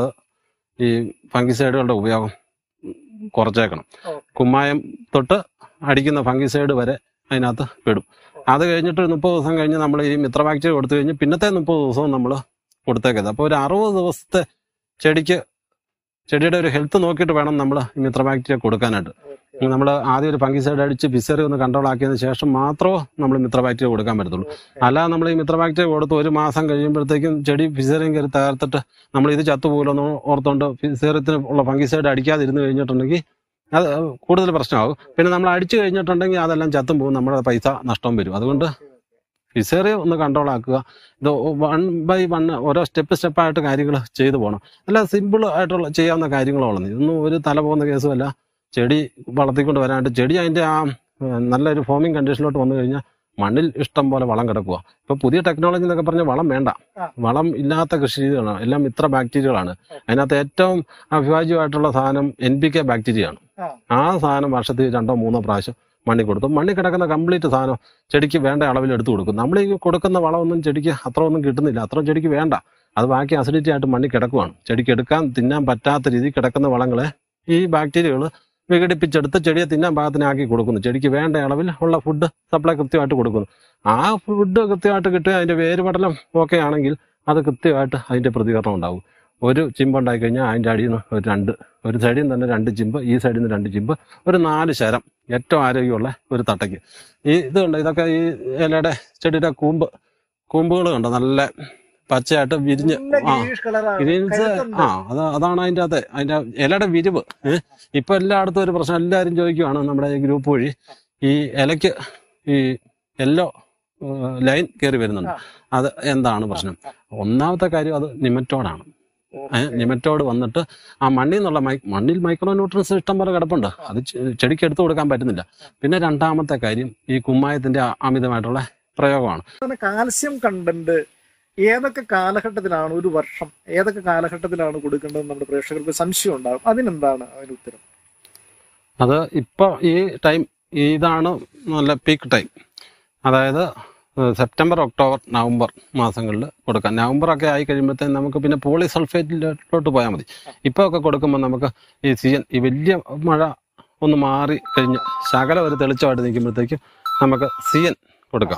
ഈ ഫംഗിസൈഡുകളുടെ ഉപയോഗം കുറച്ചേക്കണം ഓക്കെ. കുമ്മായം തൊട്ട് അടിക്കുന്ന ഫംഗിസൈഡ് വരെ അതിനകത്ത് പെടും അത് കഴിഞ്ഞിട്ട് ഒരു മുപ്പത് ദിവസം കഴിഞ്ഞ് നമ്മൾ ഈ മിത്ര ബാക്ടീരിയ കൊടുത്തു കഴിഞ്ഞ് പിന്നത്തെ മുപ്പത് ദിവസവും നമ്മൾ കൊടുത്തേക്കത് അപ്പോൾ ഒരു അറുപത് ദിവസത്തെ ചെടിക്ക് ചെടിയുടെ ഒരു ഹെൽത്ത് നോക്കിയിട്ട് വേണം നമ്മൾ ഈ മിത്ര ബാക്ടീരിയ കൊടുക്കാനായിട്ട് ഓക്കെ. നമ്മൾ ആദ്യം ഒരു ഫംഗിസൈഡ് അടിച്ച് ഫിസറി ഒന്ന് കൺട്രോൾ ആക്കിയതിന് ശേഷം മാത്രമേ നമ്മൾ മിത്ര ബാക്ടീരിയ കൊടുക്കാൻ പറ്റത്തുള്ളൂ അല്ലാതെ നമ്മൾ ഈ മിത്ര ബാക്ടീരിയ കൊടുത്ത് ഒരു മാസം കഴിയുമ്പോഴത്തേക്കും ചെടി ഫിസറിയും കയറി തകർത്തിട്ട് നമ്മൾ ഇത് ചത്തുപോലെന്ന് ഓർത്തുകൊണ്ട് ഫിസേറിയത്തിന് ഉള്ള ഫംഗിസൈഡ് അടിക്കാതിരുന്ന് കഴിഞ്ഞിട്ടുണ്ടെങ്കിൽ അത് കൂടുതൽ പ്രശ്നമാകും പിന്നെ നമ്മൾ അടിച്ചു കഴിഞ്ഞിട്ടുണ്ടെങ്കിൽ അതെല്ലാം ചത്തും പോകും നമ്മുടെ പൈസ നഷ്ടവും വരും അതുകൊണ്ട് ഫിസേറിയ ഒന്ന് കൺട്രോൾ ആക്കുക ഇത് വൺ ബൈ വൺ ഓരോ സ്റ്റെപ്പ് സ്റ്റെപ്പായിട്ട് കാര്യങ്ങൾ ചെയ്തു പോകണം അല്ല സിമ്പിൾ ആയിട്ടുള്ള ചെയ്യാവുന്ന കാര്യങ്ങളുള്ളൂ ഇതൊന്നും ഒരു തല പോകുന്ന കേസുമല്ല ചെടി വളർത്തിക്കൊണ്ട് വരാനായിട്ട് ചെടി അതിന്റെ ആ ഏഹ്, നല്ലൊരു ഫോമിങ് കണ്ടീഷനിലോട്ട് വന്നു കഴിഞ്ഞാൽ മണ്ണിൽ ഇഷ്ടം പോലെ വളം കിടക്കുക ഇപ്പൊ പുതിയ ടെക്നോളജി എന്നൊക്കെ പറഞ്ഞ വളം വേണ്ട ആ. വളം ഇല്ലാത്ത കൃഷി രീതികളാണ് എല്ലാം ഇത്ര ബാക്ടീരിയകളാണ് അതിനകത്ത് ഏറ്റവും അഭിവാജ്യമായിട്ടുള്ള സാധനം എൻ പി കെ ബാക്ടീരിയ ആണ് ആ. ആ സാധനം വർഷത്തിൽ രണ്ടോ മൂന്നോ പ്രാവശ്യം മണ്ണിൽ കൊടുത്തു മണ്ണിൽ കിടക്കുന്ന കംപ്ലീറ്റ് സാധനം ചെടിക്ക് വേണ്ട അളവിൽ എടുത്തു കൊടുക്കും നമ്മൾ ഈ കൊടുക്കുന്ന വളമൊന്നും ചെടിക്ക് അത്ര ഒന്നും കിട്ടുന്നില്ല അത്ര ചെടിക്ക് വേണ്ട അത് ബാക്കി അസിഡിറ്റി ആയിട്ട് മണ്ണിൽ കിടക്കുവാണ് ചെടിക്ക് എടുക്കാൻ തിന്നാൻ പറ്റാത്ത രീതിയിൽ കിടക്കുന്ന വളങ്ങളെ ഈ ബാക്ടീരിയകൾ വിഘടിപ്പിച്ചെടുത്ത് ചെടിയെ തിന്നാൻ പാകത്തിനാക്കി കൊടുക്കുന്നു ചെടിക്ക് വേണ്ട അളവിൽ ഉള്ള ഫുഡ് സപ്ലൈ കൃത്യമായിട്ട് കൊടുക്കുന്നു ആ ഫുഡ് കൃത്യമായിട്ട് കിട്ടുക അതിന്റെ വേരുപടലം ഓക്കെ ആണെങ്കിൽ അത് കൃത്യമായിട്ട് അതിന്റെ പ്രതികരണം ഉണ്ടാവും ഒരു ചിമ്പ് ഉണ്ടായി കഴിഞ്ഞാൽ അതിന്റെ അടിയിൽ നിന്ന് ഒരു രണ്ട് ഒരു സൈഡിൽ നിന്ന് തന്നെ രണ്ട് ചിമ്പ് ഈ സൈഡിൽ നിന്ന് രണ്ട് ചിമ്പ് ഒരു നാല് ശരം ഏറ്റവും ആരോഗ്യമുള്ള ഒരു തട്ടയ്ക്ക് ഈ ഇത് കണ്ടോ ഇതൊക്കെ ഈ ഇലയുടെ ചെടിയുടെ കൂമ്പ് കൂമ്പുകൾ കണ്ടോ നല്ല പച്ചയായിട്ട് വിരിഞ്ഞ് നല്ല ആ greenish colour ആണ്. ഗ്രീൻസ് കരുത്തുണ്ട്. ആ അത് അതാണ് അതിന്റെ അകത്തെ അതിന്റെ ഇലയുടെ വിരിവ് ഏഹ് ഇപ്പൊ എല്ലായിടത്തും ഒരു പ്രശ്നം എല്ലാവരും ചോദിക്കുവാണ് നമ്മുടെ ഈ ഗ്രൂപ്പ് വഴി ഈ ഇലയ്ക്ക് ഈ യെല്ലോ ലൈൻ കയറി വരുന്നുണ്ട് ആ. അത് എന്താണ് പ്രശ്നം ഒന്നാമത്തെ കാര്യം അത് നിമറ്റോഡാണ് ഏഹ് നിമറ്റോഡ് വന്നിട്ട് ആ മണ്ണിൽ നിന്നുള്ള മൈ മണ്ണിൽ മൈക്രോ ന്യൂട്രൻസ് ഇഷ്ടം പോലെ കിടപ്പുണ്ട് അത് ചെ- ചെടിക്ക് എടുത്തു കൊടുക്കാൻ പറ്റുന്നില്ല പിന്നെ രണ്ടാമത്തെ കാര്യം ഈ കുമ്മായത്തിന്റെ അ- അമിതമായിട്ടുള്ള പ്രയോഗമാണ് അതുപോലെ കാൽസ്യം കണ്ടന്റ് ഏതൊക്കെ കാലഘട്ടത്തിലാണ് ഒരു വർഷം ഏതൊക്കെ കാലഘട്ടത്തിലാണ് കൊടുക്കേണ്ടത് നമ്മുടെ പ്രേക്ഷകർക്ക് സംശയം ഉണ്ടാകും അതിനെന്താണ് അതിന് ഉത്തരം അത് ഇപ്പോൾ ഈ ടൈം ഇതാണ് നല്ല പീക്ക് ടൈം അതായത് ഏഹ് സെപ്റ്റംബർ ഒക്ടോബർ നവംബർ മാസങ്ങളിൽ കൊടുക്കാം നവംബർ ഒക്കെ ആയി കഴിയുമ്പോഴത്തേന് നമുക്ക് പിന്നെ പോളിസൾഫേറ്റിലോട്ട് പോയാൽ മതി ഇപ്പോൾ ഒക്കെ കൊടുക്കുമ്പോൾ നമുക്ക് ഈ സീസൺ ഈ വലിയ മഴ ഒന്ന് മാറി കഴിഞ്ഞ് ശകലം ഒരു തെളിച്ചമായിട്ട് നിൽക്കുമ്പോഴത്തേക്കും നമുക്ക് സിയൻ കൊടുക്കാം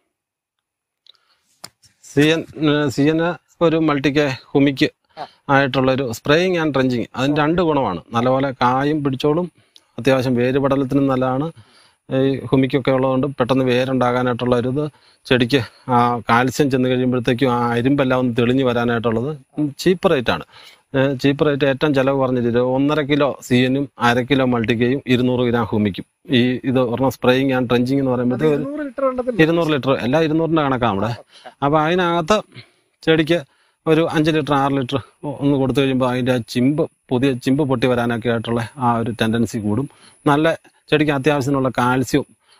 സിയൻ സിയന് ഒരു മൾട്ടിക്ക് ഹുമിക്ക് ആയിട്ടുള്ള ഒരു സ്പ്രേയിങ് ആൻഡ് ട്രെഞ്ചിങ് അതിന് രണ്ട് ഗുണമാണ് നല്ലപോലെ കായും പിടിച്ചോളും അത്യാവശ്യം വേര് പടലത്തിനും നല്ലതാണ് ഈ ഹുമിക്കൊക്കെ ഉള്ളതുകൊണ്ട് പെട്ടെന്ന് വേരുണ്ടാകാനായിട്ടുള്ള ഒരു ഇത് ചെടിക്ക് ആ കാൽസ്യം ചെന്ന് കഴിയുമ്പോഴത്തേക്കും ആ അരിമ്പെല്ലാം ഒന്ന് തെളിഞ്ഞു വരാനായിട്ടുള്ളത് ചീപ്പ് റേറ്റ് ആണ് ചീപ്പ് റേറ്റ് ഏറ്റവും ചിലവ് കുറഞ്ഞ രീതി ഒന്നര കിലോ സിയനും അര കിലോ മൾട്ടിക്കയും ഇരുന്നൂറ് ഗ്രാം ഹുമിക്കും ഈ ഇത് ഒരെണ്ണം സ്പ്രേയിങ് ആൻഡ് ട്രെഞ്ചിങ് എന്ന് അത് പറയുമ്പോഴത്തേക്ക് ഒരു ഇരുന്നൂറ് ലിറ്റർ ഉണ്ടതില്ല ഇരുന്നൂറ് ലിറ്റർ എല്ലാം ഇരുന്നൂറിന്റെ കണക്കാണ് നമ്മുടെ അപ്പൊ അതിനകത്ത് ചെടിക്ക് ഒരു അഞ്ച് ലിറ്റർ ആറ് ലിറ്റർ ഒന്ന് കൊടുത്തു കഴിയുമ്പോൾ അതിന്റെ ആ ചിമ്പ് പുതിയ ചിമ്പ് പൊട്ടി വരാനൊക്കെ ആയിട്ടുള്ള ആ ഒരു ടെൻഡൻസി കൂടും നല്ല ചെടിക്ക് അത്യാവശ്യത്തിനുള്ള കാൽസ്യവും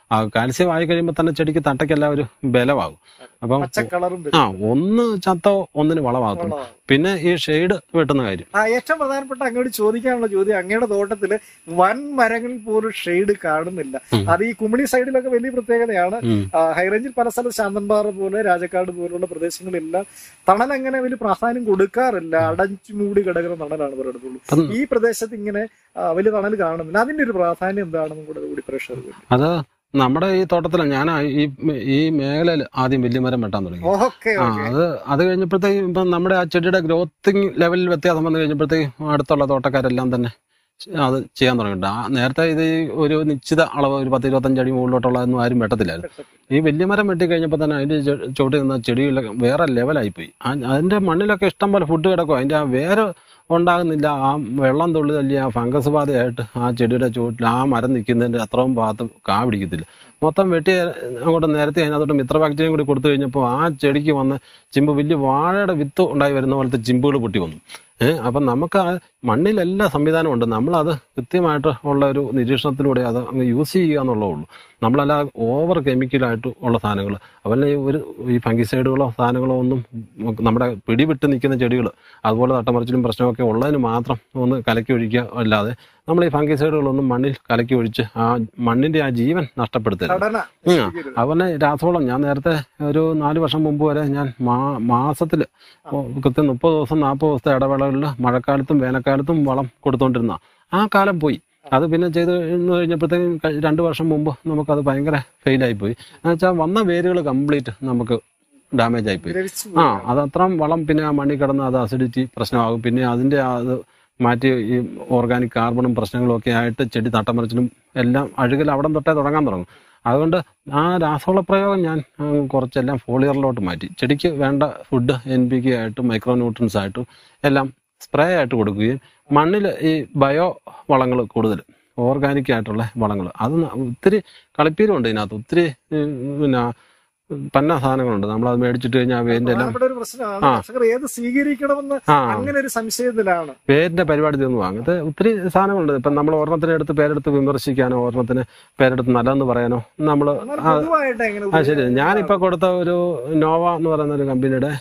ആ കാൽസ്യം ആയി കഴിയുമ്പോൾ തന്നെ ചെടിക്ക് തട്ടയ്ക്കെല്ലാം ഒരു ബലമാകും അപ്പം പച്ച കളറും ആ ഒന്ന് ചത്തോ ഒന്നിന് വളമാകത്തുള്ളൂ പിന്നെ ഈ ഷെയ്ഡ് വെട്ടുന്ന കാര്യം ആ ഏറ്റവും പ്രധാനപ്പെട്ട അങ്ങോട്ട് ചോദിക്കാനുള്ള ചോദ്യം അങ്ങയുടെ തോട്ടത്തില് വൻ മരങ്ങളിൽ പോലും ഷെയ്ഡ് കാണുന്നില്ല ഉം. അത് ഈ കുമിളി സൈഡിലൊക്കെ വലിയ പ്രത്യേകതയാണ് ഉം. ആ, ഹൈറേഞ്ചിൽ പല സ്ഥലത്ത് ശാന്തൻപാറ പോലെ രാജക്കാട് പോലുള്ള പ്രദേശങ്ങളിലെല്ലാം തണൽ അങ്ങനെ വലിയ പ്രാധാന്യം കൊടുക്കാറില്ല അടച്ചു മൂടി കിടക്കുന്ന തണലാണ് പലയിടത്തുള്ളൂ അപ്പം ഈ പ്രദേശത്ത് ഇങ്ങനെ ആ, വലിയ തണൽ കാണുന്നില്ല അതിന്റെ ഒരു പ്രാധാന്യം എന്താണെന്നും കൂടെ കൂടി പ്രേക്ഷകർക്ക് അത് നമ്മുടെ ഈ തോട്ടത്തില ഞാൻ ഈ ഈ മേഖലയിൽ ആദ്യം വലിയ മരം വെട്ടാൻ തുടങ്ങി ഓക്കെ ആ ഓക്കെ അത് അത് കഴിഞ്ഞപ്പോഴത്തേക്കും ഇപ്പം നമ്മുടെ ആ ചെടിയുടെ ഗ്രോത്തിങ് ലെവലിൽ വ്യത്യാസം വന്നു കഴിഞ്ഞപ്പോഴത്തേക്കും അടുത്തുള്ള തോട്ടക്കാരെല്ലാം തന്നെ അത് ചെയ്യാൻ തുടങ്ങിയിട്ടുണ്ട് ആ നേരത്തെ ഇത് ഈ ഒരു നിശ്ചിത അളവ് ഒരു പത്ത് ഇരുപത്തഞ്ച് അടി മുകളിലോട്ടുള്ളതൊന്നും ആരും വെട്ടത്തില്ലായിരുന്നു ഈ വലിയ മരം വെട്ടി കഴിഞ്ഞപ്പോൾ തന്നെ അതിന്റെ ചെ- ചുവട്ടിൽ നിന്ന ചെടികളൊക്കെ വേറെ ലെവലായി പോയി ആ- അതിന്റെ മണ്ണിലൊക്കെ ഇഷ്ടം പോലെ ഫുഡ് കിടക്കും അതിന്റെ ആ വേര് ഉണ്ടാകുന്നില്ല ആ വെള്ളം തുള്ളി തല്ലി ആ ഫംഗസ് ബാധയായിട്ട് ആ ചെടിയുടെ ചുവട്ടിൽ ആ മരം നിൽക്കുന്നതിന്റെ അത്രയും ഭാഗത്ത് കാ പിടിക്കത്തില്ല മൊത്തം വെട്ടി അങ്ങോട്ട് നേരത്തെ അതിനകത്തോട്ട് മിത്രബാക്ടീരിയം കൂടി കൊടുത്തു കഴിഞ്ഞപ്പോൾ ആ ചെടിക്ക് വന്ന് ചിമ്പ് വലിയ വാഴയുടെ വിത്ത് ഉണ്ടായി വരുന്ന പോലത്തെ ചിമ്പുകൾ പൊട്ടി വന്നു ഏഹ് അപ്പം നമുക്ക് ആ മണ്ണിലെല്ലാ സംവിധാനവും ഉണ്ട് നമ്മളത് കൃത്യമായിട്ട് ഉള്ള ഒരു നിരീക്ഷണത്തിലൂടെ അത് അങ്ങ് യൂസ് ചെയ്യുക എന്നുള്ളേ ഉള്ളൂ നമ്മളല്ല ഓവർ കെമിക്കലായിട്ട് ഉള്ള സാധനങ്ങൾ അതുപോലെ ഈ ഒരു ഈ ഫംഗിസൈഡുകളോ സാധനങ്ങളോ ഒന്നും നമുക്ക് നമ്മുടെ പിടിവിട്ട് നിൽക്കുന്ന ചെടികൾ അതുപോലെ തട്ടമറിച്ചിലും പ്രശ്നമൊക്കെ ഉള്ളതിന് മാത്രം ഒന്ന് കലക്കി ഒഴിക്കുക അല്ലാതെ നമ്മൾ ഈ ഫംഗിസൈഡുകളൊന്നും മണ്ണിൽ കലക്കി ഒഴിച്ച് ആ മണ്ണിന്റെ ആ ജീവൻ നഷ്ടപ്പെടുത്തരുത് ഘടന ഉം. നശിപ്പിക്കരുത്. അതുപോലെ രാസവളം ഞാൻ നേരത്തെ ഒരു നാല് വർഷം മുമ്പ് വരെ ഞാൻ മാ മാസത്തിൽ കൃത്യം മുപ്പത് ദിവസം നാൽപ്പത് ദിവസത്തെ ഇടവേളകളിൽ മഴക്കാലത്തും വേനൽക്കാലത്തും വളം കൊടുത്തുകൊണ്ടിരുന്ന ആ കാലം പോയി അത് പിന്നെ ചെയ്ത് എന്ന് കഴിഞ്ഞപ്പോഴത്തേക്കും കഴി- രണ്ട് വർഷം മുമ്പ് നമുക്കത് ഭയങ്കര ഫെയിലായി പോയി എന്ന് വെച്ചാൽ വന്ന വേരുകൾ കംപ്ലീറ്റ് നമുക്ക് ഡാമേജ് ആയിപ്പോയി ദ്രവിച്ചു ആ പോയി. അത് അത്രയും വളം പിന്നെ ആ മണ്ണിൽ കിടന്ന് അത് അസിഡിറ്റി പ്രശ്നമാകും പിന്നെ അതിന്റെ ആ അത് മാറ്റി ഈ ഓർഗാനിക് കാർബണും പ്രശ്നങ്ങളും ഒക്കെ ആയിട്ട് ചെടി തട്ടമറിച്ചിലും എല്ലാം അഴുകൽ അവിടെ തൊട്ടേ തുടങ്ങാൻ തുടങ്ങും അതുകൊണ്ട് ആ രാസവള പ്രയോഗം ഞാൻ ഉം, കുറച്ചെല്ലാം ഫോളിയറിലോട്ട് മാറ്റി ചെടിക്ക് വേണ്ട ഫുഡ് എൻ പി കെ ആയിട്ടും മൈക്രോ ന്യൂട്രൻസ് ആയിട്ടും എല്ലാം സ്പ്രേ ആയിട്ട് കൊടുക്കുകയും മണ്ണിൽ ഈ ബയോ വളങ്ങൾ കൂടുതൽ ഓർഗാനിക് ആയിട്ടുള്ള വളങ്ങൾ അത് ന- ഒത്തിരി കളിപ്പീരുണ്ട് ഇതിനകത്ത് ഒത്തിരി ഉം, പിന്നെ പന്ന സാധനങ്ങളുണ്ട് നമ്മളത് മേടിച്ചിട്ട് കഴിഞ്ഞാൽ വേരിന്റെ എല്ലാം പ്രധാനപ്പെട്ട ഒരു പ്രശ്നമാണ് ആ. കർഷകർ ഏത് സ്വീകരിക്കണമെന്ന് ആ അങ്ങനെ ഒരു സംശയത്തിലാണ് പേരിന്റെ പരിപാടി തീർന്നു അങ്ങനത്തെ ഒത്തിരി സാധനങ്ങളുണ്ട് ഇപ്പം നമ്മൾ ഒരെണ്ണത്തിനെ എടുത്ത് പേരെടുത്ത് വിമർശിക്കാനോ ഒരെണ്ണത്തിന് പേരെടുത്ത് നല്ലതെന്ന് പറയാനോ നമ്മൾ എന്നാൽ ആ പൊതുവായിട്ട് എങ്ങനെ ആ ശരി ഞാനിപ്പോ കൊടുത്ത ഒരു നോവ എന്ന് പറയുന്ന ഒരു കമ്പനിയുടെ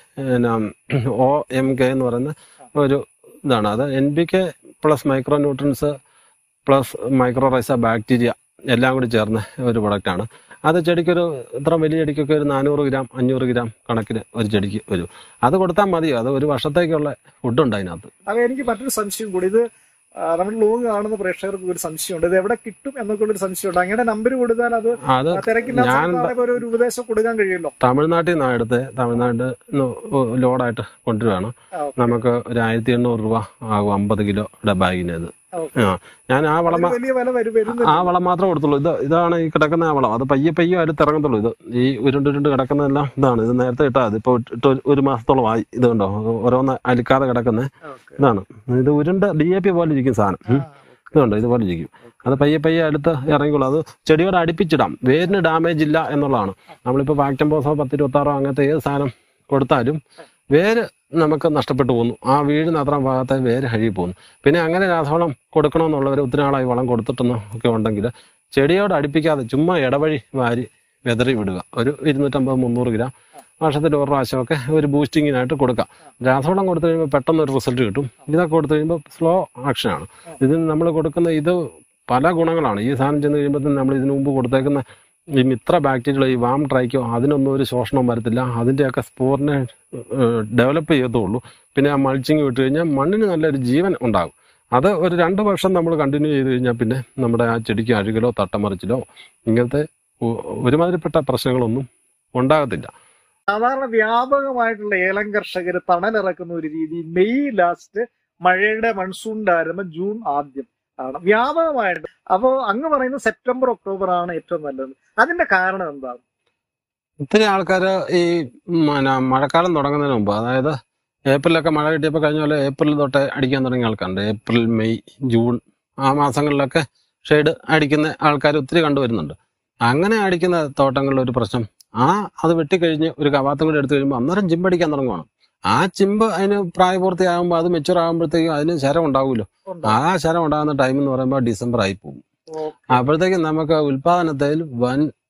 ഒ എം കെ എന്ന് പറയുന്ന ഒരു ഇതാണ് അത് N B K plus micro nutrients plus micro റൈസ ബാക്ടീരിയ എല്ലാം കൂടി ചേർന്ന ഒരു പ്രൊഡക്റ്റാണ് അത് ചെടിക്കൊരു ഇത്ര വലിയ ചെടിക്കൊക്കെ ഒരു നാനൂറ് ഗ്രാം അഞ്ഞൂറ് ഗ്രാം കണക്കിന് ഒരു ചെടിക്ക് വരും അത് കൊടുത്താൽ മതിയോ അത് ഒരു വർഷത്തേക്കുള്ള ഫുഡുണ്ട് അതിനകത്ത് അപ്പൊ എനിക്ക് മറ്റൊരു സംശയം കൂടി ഇത് ആ, നമ്മുടെ ലോഗ് കാണുന്ന പ്രേക്ഷകർക്ക് ഒരു സംശയമുണ്ട് ഇത് എവിടെ കിട്ടും എന്നൊക്കെ ഒരു സംശയമുണ്ട് അങ്ങനെ നമ്പർ കൊടുത്താൽ അത് അത് തിരക്കില്ലാത്ത ഞാൻ സമയത്താണെങ്കിൽ ഒരു ഒരു ഉപദേശം കൊടുക്കാൻ കഴിയുമല്ലോ തമിഴ്നാട്ടിൽ നിന്നാണ് എടുത്ത് തമിഴ്നാട്ടിൽ നിന്ന് ലോഡായിട്ട് കൊണ്ടുവരികയാണ് ആ, ഓക്കേ. നമുക്ക് ഒരു ആയിരത്തി എണ്ണൂറ് രൂപ ആകും അമ്പത് കിലോയുടെ ബാഗിന് ഇത് ആ, ഓക്കേ. ആ ഞാൻ ആ വളം അതിന് വലിയ വില വരും വരുന്നില്ല ആ വളം മാത്രമേ കൊടുത്തുള്ളൂ ഇത് ഇതാണ് ഈ കിടക്കുന്ന ആ വളം അത് പയ്യെ പയ്യെ അടുത്ത് ഇറങ്ങത്തുള്ളൂ ഇത് ഈ ഉരുണ്ട് ഉരുണ്ട് കിടക്കുന്നതെല്ലാം ഇതാണ് ഇത് നേരത്തെ ഇട്ടാ മതി ഇപ്പൊ ഇട്ട് ഒരു- ഒരു മാസത്തോളം ആയി ഇത് കണ്ടോ ഓരോന്ന് അലിക്കാതെ കിടക്കുന്ന ആ, ഓക്കേ. ഇതാണ് ഇത് ഉരുണ്ട് ഡി എ പി പോലെ ഇരിക്കും സാധനം ആ, ഉം. ഇതുണ്ട് ഇതുപോലെ ഇരിക്കും അത് പയ്യെ പയ്യെ അടുത്ത് ഇറങ്ങിക്കോളൂ അത് ചെടിയോട് അടുപ്പിച്ചിടാം വേരിന് ഡാമേജ് ഇല്ല എന്നുള്ളതാണ് നമ്മളിപ്പോൾ വാക്ടംബോസോ പത്ത് ഇരുപത്താറോ അങ്ങനത്തെ ഏത് സാധനം കൊടുത്താലും വേര് നമുക്ക് നഷ്ടപ്പെട്ടു പോകുന്നു ആ വീടിന് അത്ര ഭാഗത്തെ വേര് അഴുകി പോകുന്നു പിന്നെ അങ്ങനെ രാസവളം കൊടുക്കണമെന്നുള്ളവർ ഒത്തിരി നാളായി വളം കൊടുത്തിട്ടൊന്നും ഒക്കെ ഉണ്ടെങ്കിൽ ചെടിയോട് അടുപ്പിക്കാതെ ചുമ്മാ ഇടവഴി വാരി വെതറി വിടുക ഒരു ഇരുന്നൂറ്റമ്പത് മുന്നൂറ് ഗ്രാം വർഷത്തിൽ ഒരു പ്രാവശ്യമൊക്കെ ഒരു ബൂസ്റ്റിങ്ങിനായിട്ട് കൊടുക്കാം രാസവളം കൊടുത്തു കഴിയുമ്പോൾ പെട്ടെന്ന് ഒരു റിസൾട്ട് കിട്ടും ഇതൊക്കെ കൊടുത്തു കഴിയുമ്പോൾ സ്ലോ ആക്ഷനാണ് ഇതിന് നമ്മൾ കൊടുക്കുന്ന ഇത് പല ഗുണങ്ങളാണ് ഈ സാധനം ചെന്ന് കഴിയുമ്പോൾ നമ്മൾ ഇതിനു മുമ്പ് കൊടുത്തേക്കുന്ന ഈ മിത്ര ബാക്ടീരിയകൾ ഈ വാം ട്രൈക്കോ അതിനൊന്നും ഒരു ശോഷണം വരത്തില്ല അതിൻ്റെയൊക്കെ സ്പോറിനെ ഡെവലപ്പ് ചെയ്യത്തുള്ളൂ പിന്നെ ആ മൾച്ചിങ് വിട്ട് കഴിഞ്ഞാൽ മണ്ണിന് നല്ലൊരു ജീവൻ ഉണ്ടാകും അത് ഒരു രണ്ട് വർഷം നമ്മൾ കണ്ടിന്യൂ ചെയ്ത് കഴിഞ്ഞാൽ പിന്നെ നമ്മുടെ ആ ചെടിക്ക് അഴുകലോ തട്ടമറിച്ചിലോ ഇങ്ങനത്തെ ഒ- ഒരുമാതിരിപ്പെട്ട പ്രശ്നങ്ങളൊന്നും ഉണ്ടാകത്തില്ല സാധാരണ വ്യാപകമായിട്ടുള്ള ഏലം കർഷകർ തണലിറക്കുന്ന ഒരു രീതി മെയ് ലാസ്റ്റ് മഴയുടെ മൺസൂണിന്റെ ആരംഭം ജൂൺ ആദ്യം ആണ് വ്യാപകമായിട്ട് അപ്പോ അങ്ങ് പറയുന്നത് സെപ്റ്റംബർ ഒക്ടോബർ ആണ് ഏറ്റവും നല്ലത് അതിന്റെ കാരണം എന്താണ് ഒത്തിരി ആൾക്കാർ ഈ പിന്നെ മഴക്കാലം തുടങ്ങുന്നതിന് മുമ്പ് അതായത് ഏപ്രിലൊക്കെ മഴ കിട്ടിയപ്പോൾ കഴിഞ്ഞ പോലെ ഏപ്രിൽ തൊട്ട് അടിക്കാൻ തുടങ്ങിയ ആൾക്കാരുണ്ട് ഏപ്രിൽ മെയ് ജൂൺ ആ മാസങ്ങളിലൊക്കെ ഷെയ്ഡ് അടിക്കുന്ന ആൾക്കാർ ഒത്തിരി കണ്ടുവരുന്നുണ്ട് അങ്ങനെ അടിക്കുന്ന തോട്ടങ്ങളിൽ ഒരു പ്രശ്നം ആ അത് വെട്ടിക്കഴിഞ്ഞ് ഒരു കവാത്തം കൂടി എടുത്തു കഴിയുമ്പോൾ അന്നേരം ചിമ്പടിക്കാൻ തുടങ്ങുവാണ് ആ ചിമ്പ് അതിന് പ്രായപൂർത്തിയാകുമ്പോൾ അത് മെച്ചുവർ ആകുമ്പോഴത്തേക്കും അതിന് ശരം ഉണ്ടാവുമല്ലോ ആ ശരം ഉണ്ടാകുന്ന ടൈം എന്ന് പറയുമ്പോൾ ഡിസംബർ ആയി പോകും ഓ, അപ്പോഴത്തേക്കും നമുക്ക് ഉൽപാദനത്തിൽ വൻ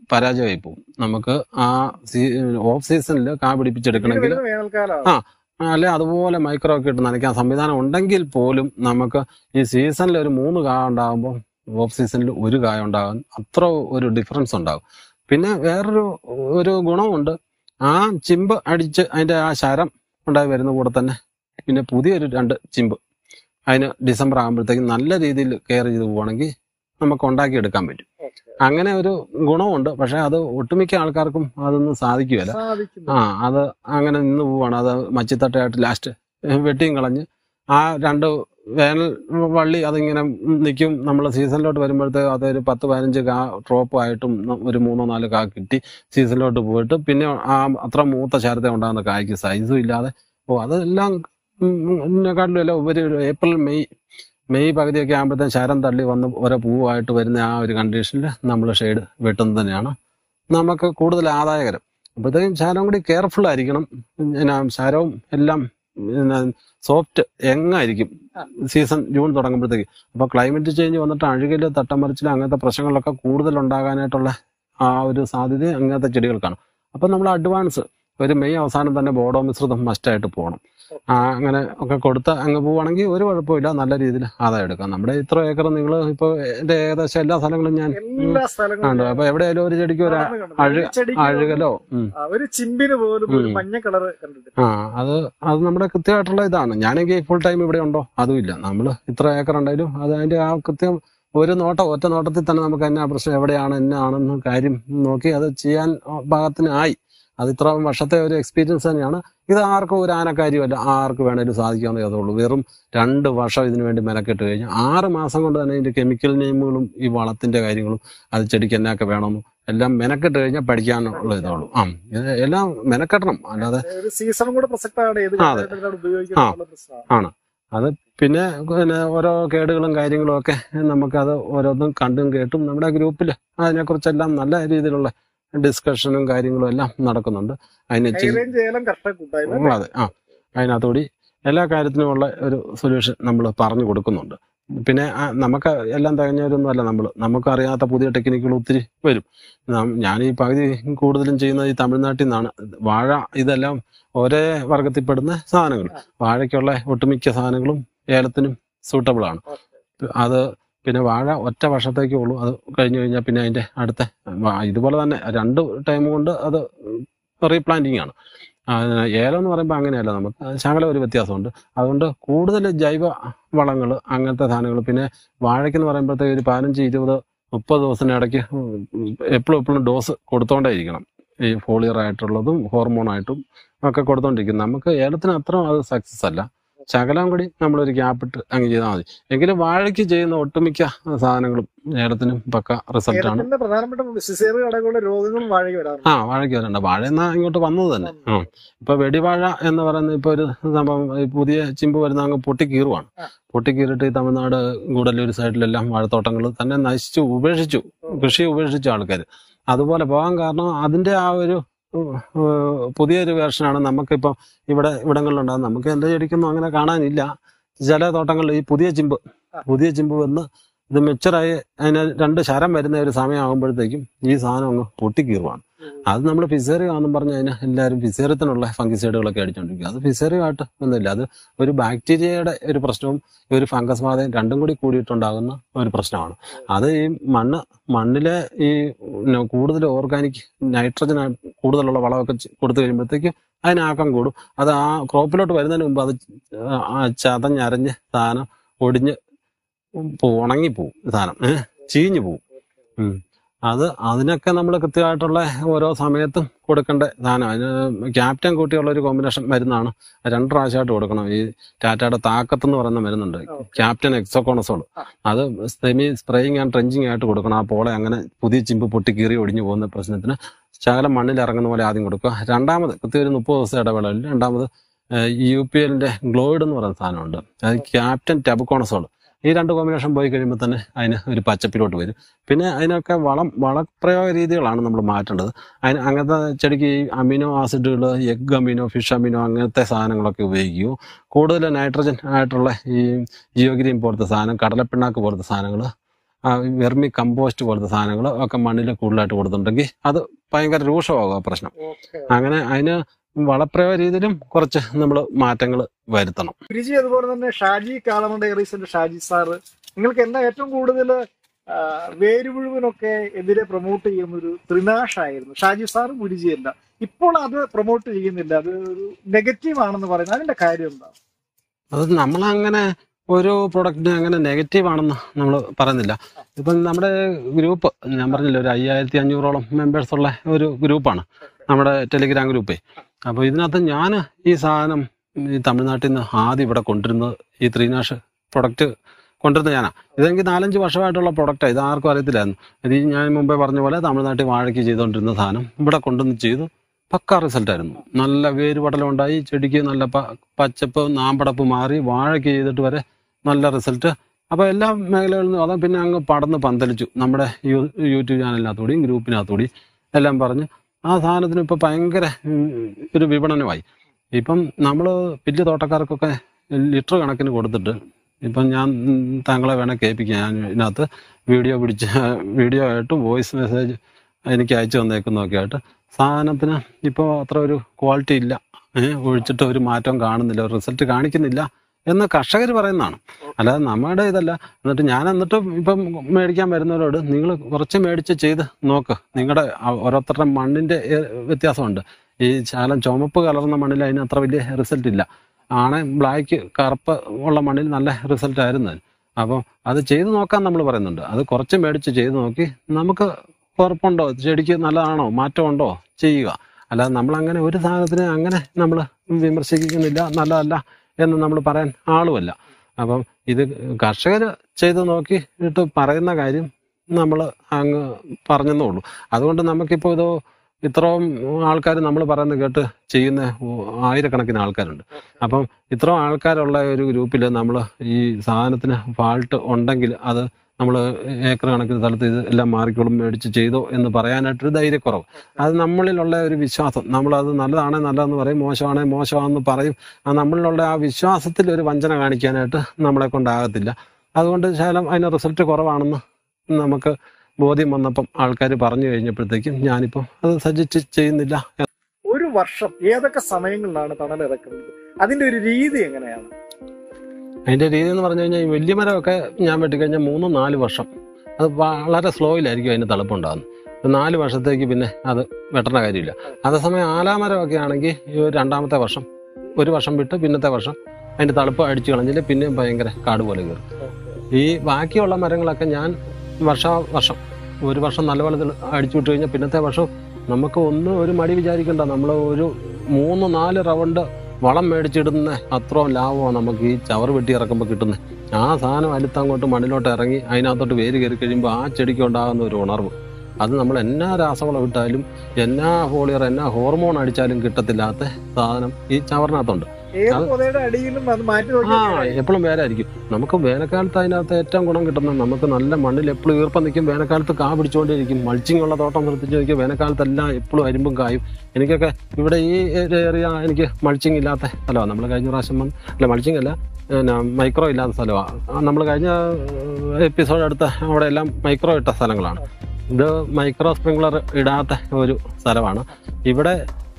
പരാജയമായി പോകും നമുക്ക് ആ ഓഫ് സീസണിൽ കാ പിടിപ്പിച്ചെടുക്കണമെങ്കിൽ വരുന്ന വേനൽക്കാലമാണ് ആ, അല്ലെ അതുപോലെ മൈക്രോ ഒക്കെ ഇട്ട് നനയ്ക്കാൻ സംവിധാനം ഉണ്ടെങ്കിൽ പോലും നമുക്ക് ഈ സീസണിൽ ഒരു മൂന്ന് കായ ഉണ്ടാകുമ്പോൾ ഓഫ് സീസണിൽ ഒരു കായ ഉണ്ടാകും അത്ര ഒരു ഡിഫറൻസ് ഉണ്ടാകും പിന്നെ വേറൊരു ഒരു ഗുണമുണ്ട് ആ ചിമ്പ് അടിച്ച് അതിന്റെ ആ ശരം ഉണ്ടായി വരുന്ന കൂടെ തന്നെ പിന്നെ പുതിയൊരു രണ്ട് ചിമ്പ് അതിന് ഡിസംബർ ആകുമ്പോഴത്തേക്കും നല്ല രീതിയിൽ കെയർ ചെയ്ത് പോവുകയാണെങ്കിൽ നമുക്ക് ഉണ്ടാക്കിയെടുക്കാൻ പറ്റും അങ്ങനെ ഒരു ഗുണമുണ്ട് പക്ഷെ അത് ഒട്ടുമിക്ക ആൾക്കാർക്കും അതൊന്നും സാധിക്കുകയില്ല സാധിക്കുന്നു ആ അത് അങ്ങനെ നിന്ന് പോവാണ് അത് മച്ചിത്തട്ടയായിട്ട് ലാസ്റ്റ് വെട്ടിയും കളഞ്ഞ് ആ രണ്ട് വേനൽ വള്ളി അതിങ്ങനെ നിൽക്കും നമ്മൾ സീസണിലോട്ട് വരുമ്പോഴത്തേക്ക് അതൊരു പത്ത് പതിനഞ്ച് കാ ഡ്രോപ്പ് ആയിട്ടും ഒരു മൂന്നോ നാല് കാ കിട്ടി സീസണിലോട്ട് പോയിട്ട് പിന്നെ ആ അത്ര മൂത്ത ശരത്തെ ഉണ്ടാകുന്ന കായ്ക്ക് സൈസും ഇല്ലാതെ ഓ അതെല്ലാം ഇതിനെക്കാട്ടിലും എല്ലാം ഉപരി ഒരു ഏപ്രിൽ മെയ് മെയ് പകുതിയൊക്കെ ആകുമ്പോഴത്തേക്കും ശരം തള്ളി വന്ന് ഓരോ പൂവായിട്ട് വരുന്ന ആ ഒരു കണ്ടീഷനിൽ നമ്മൾ ഷെയ്ഡ് വെട്ടുന്നത് തന്നെയാണ് നമുക്ക് കൂടുതൽ ആദായകരം അപ്പോഴത്തേക്കും ശാലം കൂടി കെയർഫുൾ ആയിരിക്കണം പിന്നെ ശരവും എല്ലാം പിന്നെ സോഫ്റ്റ് എങ്ങായിരിക്കും സീസൺ ജൂൺ തുടങ്ങുമ്പോഴത്തേക്ക് അപ്പോൾ ക്ലൈമറ്റ് ചേഞ്ച് വന്നിട്ട് അഴുകല് തട്ടമറിച്ചിൽ അങ്ങനത്തെ പ്രശ്നങ്ങളൊക്കെ കൂടുതൽ ഉണ്ടാകാനായിട്ടുള്ള ആ ഒരു സാധ്യത അങ്ങനത്തെ ചെടികൾക്കാണ് അപ്പം നമ്മൾ അഡ്വാൻസ് ഒരു മെയ് അവസാനം തന്നെ ബോഡോ മിശ്രിതം മസ്റ്റായിട്ട് പോകണം ആ അങ്ങനെ ഒക്കെ കൊടുത്ത് അങ്ങ് പോവുകയാണെങ്കിൽ ഒരു കുഴപ്പമില്ല നല്ല രീതിയിൽ ആദായം എടുക്കാം നമ്മുടെ ഇത്ര ഏക്കർ നിങ്ങൾ ഇപ്പോൾ എൻ്റെ ഏകദേശം എല്ലാ സ്ഥലങ്ങളും ഞാൻ എല്ലാ ഉണ്ട് സ്ഥലങ്ങളും അപ്പൊ എവിടെയായാലും ഒരു ചെടിക്ക് ഒരു നടന്ന് കണ്ടു. അഴു- ഒരു ചെടിക്ക് അഴുകലോ ഉം. ആ, ഒരു ചിമ്പിന് പോലും ഒരു ഉം. മഞ്ഞ കളർ കണ്ടിട്ട് ആ അത് അത് നമ്മുടെ കൃത്യമായിട്ടുള്ള ഇതാണ് ഞാനെങ്കിൽ ഫുൾ ടൈം ഇവിടെ ഉണ്ടോ അതുമില്ല നമ്മൾ ഇത്ര ഏക്കർ ഉണ്ടെങ്കിലും അത് അതിന്റെ ആ കൃത്യം ഒരു നോട്ടം ഒറ്റ നോട്ടത്തിൽ തന്നെ നമുക്ക് എന്നാ പ്രശ്നം എവിടെയാണ് എന്നാണെന്ന് കാര്യം നോക്കി അത് ചെയ്യാൻ പാകത്തിനായി അത് ഇത്ര വർഷത്തെ ഒരു എക്സ്പീരിയൻസ് തന്നെയാണ് ഇത് ആർക്കും ഒരു ആനക്കാര്യമല്ല ആർക്ക് വേണേലും സാധിക്കാവുന്നേ അതുള്ളൂ വെറും രണ്ട് വർഷം ഇതിനു വേണ്ടി മെനക്കെട്ട് കഴിഞ്ഞാൽ ആറ് മാസം കൊണ്ട് തന്നെ ഇതിന്റെ കെമിക്കൽ നെയിമുകളും ഈ വളത്തിന്റെ കാര്യങ്ങളും അത് ചെടിക്ക് എന്നൊക്കെ വേണമെന്നും എല്ലാം മെനക്കെട്ട് കഴിഞ്ഞാൽ പഠിക്കാനുള്ള ഇതുള്ളൂ ആ ഇത് എല്ലാം മെനക്കെട്ടണം അല്ലാതെ ഒരു സീസണും കൂടെ പ്രസക്തമാണ് ഏത് ആ, അതെ. കാലഘട്ടത്തിലാണ് ഉപയോഗിക്കുന്നത് പ്രശ്നമാണ് ആണ് അത് പിന്നെ പിന്നെ ഓരോ കേടുകളും കാര്യങ്ങളും ഒക്കെ നമുക്കത് ഓരോന്നും കണ്ടും കേട്ടും നമ്മുടെ ഗ്രൂപ്പിൽ അതിനെക്കുറിച്ചെല്ലാം നല്ല രീതിയിലുള്ള ഡിസ്കഷനും കാര്യങ്ങളും എല്ലാം നടക്കുന്നുണ്ട് അതിന് ഹൈ ചി- റേഞ്ച് ഏലം കർഷക കൂട്ടായ്മ അതെ ആ അതിനകത്തുകൂടി എല്ലാ കാര്യത്തിനുമുള്ള ഒരു സൊല്യൂഷൻ നമ്മൾ പറഞ്ഞു കൊടുക്കുന്നുണ്ട് പിന്നെ ആ, നമുക്ക് എല്ലാം തികഞ്ഞവരൊന്നും അല്ല നമ്മൾ നമുക്ക് അറിയാത്ത പുതിയ ടെക്നിക്കുകൾ ഒത്തിരി വരും നാം- ഞാൻ ഈ പകുതി കൂടുതലും ചെയ്യുന്നത് ഈ തമിഴ്നാട്ടിൽ നിന്നാണ് വാഴ ഇതെല്ലാം ഒരേ വർഗത്തിൽപ്പെടുന്ന സാധനങ്ങൾ വാഴയ്ക്കുള്ള ഒട്ടുമിക്ക സാധനങ്ങളും ഏലത്തിനും സൂട്ടബിൾ ആണ് അത് പിന്നെ വാഴ ഒറ്റ വർഷത്തേക്കേ ഉള്ളൂ അത് കഴിഞ്ഞു കഴിഞ്ഞാൽ പിന്നെ അതിന്റെ അടുത്ത വാ- ഇതുപോലെ തന്നെ രണ്ട് ടൈം കൊണ്ട് അത് റീപ്ലാന്റിങ് ആണ് ആ, ഏലം എന്ന് പറയുമ്പോൾ അങ്ങനെയല്ല നമുക്ക് ശകലം ഒരു വ്യത്യാസമുണ്ട് അതുകൊണ്ട് കൂടുതൽ ജൈവ വളങ്ങൾ അങ്ങനത്തെ സാധനങ്ങൾ പിന്നെ വാഴയ്ക്കെന്ന് പറയുമ്പോഴത്തേക്ക് ഒരു പതിനഞ്ച് ഇരുപത് മുപ്പത് ദിവസത്തിനിടയ്ക്ക് എപ്പോഴും എപ്പോഴും ഡോസ് കൊടുത്തോണ്ടേ ഇരിക്കണം ഈ ഫോളിയർ ആയിട്ടുള്ളതും ഹോർമോൺ ആയിട്ടും ഒക്കെ കൊടുത്തോണ്ടിരിക്കും നമുക്ക് ഏലത്തിന് അത്ര അത് സക്സസ് അല്ല ശകലം കൂടി നമ്മളൊരു ഗ്യാപ്പിട്ട് അങ്ങ് ചെയ്താൽ മതി എങ്കിലും വാഴയ്ക്ക് ചെയ്യുന്ന ഒട്ടുമിക്ക സാധനങ്ങളും ഏലത്തിനും പക്ക റിസൾട്ടാണ് ഏലത്തിന്റെ പ്രധാനപ്പെട്ട സിസേറ് കടകളുടെ രോഗങ്ങളും വാഴയ്ക്ക് വരാറുണ്ട് ആ വാഴയ്ക്ക് വരണ്ട വാഴ എന്നാ ഇങ്ങോട്ട് വന്നത് തന്നെ ആ ഇപ്പൊ വെടിവാഴ എന്ന് പറയുന്ന ഇപ്പൊ ഒരു സംഭവം ഈ പുതിയ ചിമ്പ് വരുന്ന അങ്ങ് പൊട്ടിക്കീറുവാണ് ആ. പൊട്ടിക്കീറിട്ട് ഈ തമിഴ്നാട് ഗൂഡല്ലൂർ സൈഡിലെല്ലാം വാഴത്തോട്ടങ്ങൾ തന്നെ നശിച്ചു ഉപേക്ഷിച്ചു കൃഷി ഉപേക്ഷിച്ചു ആൾക്കാർ അതുപോലെ പോകാൻ കാരണം അതിന്റെ ആ ഒരു ഉം, ഉം, പുതിയൊരു വേർഷനാണ് നമുക്കിപ്പം ഇവിടെ ഇവിടങ്ങളിലുണ്ടാകുന്നത് നമുക്ക് എന്റെ ചെടിക്കൊന്നും അങ്ങനെ കാണാനില്ല ചില തോട്ടങ്ങളിൽ ഈ പുതിയ ചിമ്പ് ആ. പുതിയ ചിമ്പ് വന്ന് ഇത് മെച്ചറായി അതിന് രണ്ട് ശരം വരുന്ന ഒരു സമയമാകുമ്പോഴത്തേക്കും ഈ സാധനം അങ്ങ് പൊട്ടിക്കീറുവാണ് അത് നമ്മൾ ഫിസേറിയ ആണെന്നും പറഞ്ഞ് അതിന് എല്ലാവരും ഫിസേറിയത്തിനുള്ള ഫംഗിസൈഡുകളൊക്കെ അടിച്ചുകൊണ്ടിരിക്കും അത് ഫിസേറിയമായിട്ട് ഒന്നുമില്ല അത് ഒരു ബാക്ടീരിയയുടെ ഒരു പ്രശ്നവും ഒരു ഫംഗസ് ബാധയും രണ്ടും കൂടി കൂടിയിട്ടുണ്ടാകുന്ന ഒരു പ്രശ്നമാണ് അത് ഈ മണ്ണ് മണ്ണിലെ ഈ പിന്നെ കൂടുതൽ ഓർഗാനിക് നൈട്രജൻ കൂടുതലുള്ള വളമൊക്കെ ചെ- കൊടുത്തു കഴിയുമ്പോഴത്തേക്ക് അതിനാക്കം കൂടും അത് ആ ക്രോപ്പിലോട്ട് വരുന്നതിന് മുമ്പ് അത് ആ ചതഞ്ഞരഞ്ഞ് സാധനം ഒടിഞ്ഞ് പോവും ഉണങ്ങിപ്പോവും സാധനം ഏഹ് ചീഞ്ഞു പോവും ഉം. അത് അതിനൊക്കെ നമ്മൾ കൃത്യമായിട്ടുള്ള ഓരോ സമയത്തും കൊടുക്കേണ്ട സാധനം അതിന് ക്യാപ്റ്റൻ കൂട്ടിയുള്ള ഒരു കോമ്പിനേഷൻ മരുന്നാണ് രണ്ട് പ്രാവശ്യമായിട്ട് കൊടുക്കണം ഈ ടാറ്റയുടെ താക്കത്ത് എന്ന് പറയുന്ന മരുന്നുണ്ട് ക്യാപ്റ്റൻ എക്സോക്കോണസോൾ അത് സെമി സ്പ്രേയിങ് ആൻഡ് ട്രെഞ്ചിങ് ആയിട്ട് കൊടുക്കണം ആ പോളെ അങ്ങനെ പുതിയ ചിമ്പ് പൊട്ടി കീറി ഒടിഞ്ഞു പോകുന്ന പ്രശ്നത്തിന് ശകലം മണ്ണിൽ ഇറങ്ങുന്ന പോലെ ആദ്യം കൊടുക്കുക രണ്ടാമത് കൃത്യം ഒരു മുപ്പത് ദിവസം ഇടവേളയിൽ രണ്ടാമത് യു പി എല്ലിന്റെ ഗ്ലോയിഡ് എന്ന് പറയുന്ന സാധനമുണ്ട് അത് ക്യാപ്റ്റൻ ടബുക്കോണസോൾ ഈ രണ്ട് കോമ്പിനേഷൻ പോയി കഴിയുമ്പോൾ തന്നെ അതിന് ഒരു പച്ചപ്പിലോട്ട് വരും പിന്നെ അതിനൊക്കെ വളം വളപ്രയോഗ രീതികളാണ് നമ്മൾ മാറ്റേണ്ടത് അതിന് അങ്ങനത്തെ ചെടിക്ക് ഈ അമിനോ ആസിഡുകൾ എഗ് അമിനോ ഫിഷ് അമിനോ അങ്ങനത്തെ സാധനങ്ങളൊക്കെ ഉപയോഗിക്കുകയോ കൂടുതൽ നൈട്രജൻ ആയിട്ടുള്ള ഈ ജിയോഗ്രീൻ പോലത്തെ സാധനം കടലപ്പിണ്ണാക്ക് പോലത്തെ സാധനങ്ങൾ വെർമി കമ്പോസ്റ്റ് പോലത്തെ സാധനങ്ങൾ ഒക്കെ മണ്ണിൽ കൂടുതലായിട്ട് കൊടുത്തിട്ടുണ്ടെങ്കിൽ അത് ഭയങ്കര രൂക്ഷമാകും ആ പ്രശ്നം ഓക്കെ അങ്ങനെ അതിന് വളപ്രയോഗ രീതിയിലും കുറച്ച് നമ്മൾ മാറ്റങ്ങൾ വരുത്തണം ഗുരുജി അതുപോലെ തന്നെ ഷാജി കാളമ ഡയറീസിന്റെ ഷാജി സാറ് നിങ്ങൾക്ക് എന്താ ഏറ്റവും കൂടുതൽ വേരുപുഴുവിനൊക്കെ എതിരെ പ്രൊമോട്ട് ചെയ്യുന്ന ഒരു ത്രിനാഷായിരുന്നു ഷാജി സാറ് ഗുരുജി അല്ല ഇപ്പോൾ അത് പ്രൊമോട്ട് ചെയ്യുന്നില്ല അത് ഒരു നെഗറ്റീവ് ആണെന്ന് പറയുന്നത് അതിന്റെ കാര്യം എന്താ അത് നമ്മളങ്ങനെ ഒരു പ്രൊഡക്റ്റിന് അങ്ങനെ നെഗറ്റീവ് ആണെന്ന് നമ്മൾ പറയുന്നില്ല ഇപ്പം നമ്മുടെ ഗ്രൂപ്പ് ഞാൻ പറഞ്ഞില്ല ഒരു അയ്യായിരത്തി അഞ്ഞൂറോളം മെമ്പേഴ്സ് ഉള്ള ഒരു ഗ്രൂപ്പാണ് നമ്മുടെ ടെലിഗ്രാം ഗ്രൂപ്പേ അപ്പോൾ ഇതിനകത്ത് ഞാൻ ഈ സാധനം ഈ തമിഴ്നാട്ടിൽ നിന്ന് ആദ്യം ഇവിടെ കൊണ്ടുവരുന്നത് ഈ ത്രീനാഷ് പ്രൊഡക്റ്റ് കൊണ്ടുവരുന്നത് ഞാനാണ് ഇതെങ്കിൽ നാലഞ്ച് വർഷമായിട്ടുള്ള പ്രൊഡക്റ്റാണ് ഇത് ആർക്കും അറിയത്തില്ലായിരുന്നു ഇത് ഈ ഞാൻ മുമ്പേ പറഞ്ഞ പോലെ തമിഴ്നാട്ടിൽ വാഴയ്ക്ക് ചെയ്തുകൊണ്ടിരുന്ന സാധനം ഇവിടെ കൊണ്ടുവന്ന് ചെയ്തു പക്ക റിസൾട്ടായിരുന്നു നല്ല വേരുപടലം ഉണ്ടായി ചെടിക്ക് നല്ല പ- പച്ചപ്പ് നാമ്പടപ്പ് മാറി വാഴയ്ക്ക് ചെയ്തിട്ട് വരെ നല്ല റിസൾട്ട് അപ്പോൾ എല്ലാ മേഖലകളിൽ നിന്നും അത് പിന്നെ അങ്ങ് പടന്ന് പന്തലിച്ചു നമ്മുടെ യൂ- യൂട്യൂബ് ചാനലിനകത്തൂടിയും ഗ്രൂപ്പിനകത്തൂടിയും എല്ലാം പറഞ്ഞ് ആ സാധനത്തിന് ഇപ്പോൾ ഭയങ്കര ഉം, ഒരു വിപണനമായി ഇപ്പം നമ്മൾ വലിയ തോട്ടക്കാർക്കൊക്കെ ലിറ്റർ കണക്കിന് കൊടുത്തിട്ട് ഇപ്പം ഞാൻ ഉം, താങ്കളെ വേണേൽ കേൾപ്പിക്കാം ഞാൻ ഇതിനകത്ത് വീഡിയോ പിടിച്ച് വീഡിയോ ആയിട്ട് വോയിസ് മെസ്സേജ് എനിക്ക് അയച്ചു തന്നേക്കുന്നതൊക്കെ ആയിട്ട് സാധനത്തിന് ഇപ്പോൾ അത്ര ഒരു ക്വാളിറ്റി ഇല്ല ഏഹ് ഒഴിച്ചിട്ട് ഒരു മാറ്റവും കാണുന്നില്ല റിസൾട്ട് കാണിക്കുന്നില്ല എന്ന് കർഷകർ പറയുന്നതാണ് അല്ലാതെ നമ്മുടെ ഇതല്ല എന്നിട്ട് ഞാൻ എന്നിട്ട് ഇപ്പം മേടിക്കാൻ വരുന്നവരോട് നിങ്ങൾ കുറച്ച് മേടിച്ച് ചെയ്ത് നോക്ക് നിങ്ങളുടെ ഓരോരുത്തരുടെ മണ്ണിന്റെ ഏഹ്, വ്യത്യാസമുണ്ട് ഈ ശാലം ചുമപ്പ് കലർന്ന മണ്ണിൽ അതിന് അത്ര വലിയ റിസൾട്ട് ഇല്ല ആണ് ബ്ലാക്ക് കറുപ്പ് ഉള്ള മണ്ണിൽ നല്ല റിസൾട്ട് ആയിരുന്നു അതിന്. അപ്പം അത് ചെയ്ത് നോക്കാൻ നമ്മൾ പറയുന്നുണ്ട് അത് കുറച്ച് മേടിച്ച് ചെയ്ത് നോക്കി നമുക്ക് കുഴപ്പമുണ്ടോ ചെടിക്ക് നല്ലതാണോ മാറ്റമുണ്ടോ ചെയ്യുക അല്ലാതെ നമ്മൾ അങ്ങനെ ഒരു സാധനത്തിനെ അങ്ങനെ നമ്മൾ വിമർശിക്കുന്നില്ല നല്ലതല്ല എന്ന് നമ്മൾ പറയാൻ ആളുമല്ല അപ്പം ഇത് കർഷകർ ചെയ്ത് നോക്കി ഇട്ട് പറയുന്ന കാര്യം നമ്മൾ അങ്ങ് പറഞ്ഞെന്നേ ഉള്ളൂ അതുകൊണ്ട് നമുക്കിപ്പോൾ ഇത് ഇത്രയും ആൾക്കാർ നമ്മൾ പറയുന്നത് കേട്ട് ചെയ്യുന്ന ആയിരക്കണക്കിന് ആൾക്കാരുണ്ട് അപ്പം ഇത്രയും ആൾക്കാരുള്ള ഒരു ഗ്രൂപ്പിൽ നമ്മൾ ഈ സാധനത്തിന് ഫാൾട്ട് ഉണ്ടെങ്കിൽ അത് നമ്മൾ ഏക്കർ കണക്കിന് സ്ഥലത്ത് ഇത് എല്ലാം മാറിക്കോളും മേടിച്ച് ചെയ്തോ എന്ന് പറയാനായിട്ടൊരു ധൈര്യക്കുറവ് അത് നമ്മളിലുള്ള ഒരു വിശ്വാസം നമ്മളത് നല്ലതാണേ നല്ലതെന്ന് പറയും മോശമാണേ മോശമാണെന്ന് പറയും ആ നമ്മളിലുള്ള ആ വിശ്വാസത്തിൽ ഒരു വഞ്ചന കാണിക്കാനായിട്ട് നമ്മളെ കൊണ്ടാകത്തില്ല അതുകൊണ്ട് ശകലം അതിന് റിസൾട്ട് കുറവാണെന്ന് നമുക്ക് ബോധ്യം വന്നപ്പം ആൾക്കാർ പറഞ്ഞു കഴിഞ്ഞപ്പോഴത്തേക്കും ഞാനിപ്പം അത് സജസ്റ്റ് ചെയ്യുന്നില്ല ഒരു വർഷം ഏതൊക്കെ സമയങ്ങളിലാണ് തണൽ ഇറക്കുന്നത് അതിന്റെ ഒരു രീതി എങ്ങനെയാണ് അതിന്റെ രീതി എന്ന് പറഞ്ഞു കഴിഞ്ഞാൽ ഈ വലിയ മരമൊക്കെ ഞാൻ വെട്ടിക്കഴിഞ്ഞാൽ മൂന്ന് നാല് വർഷം അത് വളരെ സ്ലോയിലായിരിക്കും അതിന് തളുപ്പുണ്ടാകുന്നത് ഒരു നാല് വർഷത്തേക്ക് പിന്നെ അത് വെട്ടേണ്ട കാര്യമില്ല അതേസമയം ആലാമരമൊക്കെ ആണെങ്കിൽ ഈ ഒരു രണ്ടാമത്തെ വർഷം ഒരു വർഷം വിട്ട് പിന്നത്തെ വർഷം അതിന്റെ തളുപ്പ് അടിച്ചു കളഞ്ഞില്ല പിന്നെയും ഭയങ്കര കാട് പോലെ കയറും ഈ ബാക്കിയുള്ള മരങ്ങളൊക്കെ ഞാൻ വർഷ വർഷം ഒരു വർഷം നല്ലപോലെ തെളി- അടിച്ചു വിട്ട് കഴിഞ്ഞാൽ പിന്നത്തെ വർഷം നമുക്ക് ഒന്നും ഒരു മടി വിചാരിക്കണ്ട നമ്മൾ ഒരു മൂന്ന് നാല് റൗണ്ട് വളം മേടിച്ചിടുന്ന അത്രയും ലാഭമാണ് നമുക്ക് ഈ ചവറ് വെട്ടി ഇറക്കുമ്പോൾ കിട്ടുന്നത് ആ സാധനം അടുത്തങ്ങോട്ട് മണ്ണിലോട്ട് ഇറങ്ങി അതിനകത്തോട്ട് വേര് കയറി കഴിയുമ്പോൾ ആ ചെടിക്ക് ഉണ്ടാകുന്ന ഒരു ഉണർവ് അത് നമ്മൾ എന്നാ രാസവളം ഇട്ടാലും എന്നാ ഫോളിയർ എന്നാ ഹോർമോൺ അടിച്ചാലും കിട്ടത്തില്ലാത്ത സാധനം ഈ ചവറിനകത്തുണ്ട് ഏത് അത് പൊതയുടെ അടിയിലും അത് മാറ്റി ആ നോക്കിയാൽ എപ്പോഴും വേരായിരിക്കും നമുക്ക് വേനൽക്കാലത്ത് അതിനകത്ത് ഏറ്റവും ഗുണം കിട്ടുന്നത് നമുക്ക് നല്ല മണ്ണിൽ എപ്പോഴും ഈർപ്പം നിൽക്കും വേനൽക്കാലത്ത് കാ പിടിച്ചുകൊണ്ടിരിക്കും മൾച്ചിങ് ഉള്ള തോട്ടം ശ്രദ്ധിച്ച് നോക്കിയാൽ വേനൽക്കാലത്തെല്ലാം എപ്പോഴും അരിമ്പും കായും എനിക്കൊക്കെ ഇവിടെ ഈ ഏരിയ എനിക്ക് മൾച്ചിങ് ഇല്ലാത്ത സ്ഥലമാണ് നമ്മൾ കഴിഞ്ഞ പ്രാവശ്യം വന്ന് അല്ല മൾച്ചിങ് അല്ല പിന്നെ മൈക്രോ ഇല്ലാത്ത സ്ഥലമാണ് നമ്മൾ കഴിഞ്ഞ എപ്പിസോഡ് എടുത്ത അവിടെ എല്ലാം മൈക്രോ ഇട്ട സ്ഥലങ്ങളാണ് ഇത് മൈക്രോ സ്പ്രിംഗ്ലർ ഇടാത്ത ഒരു സ്ഥലമാണ് ഇവിടെ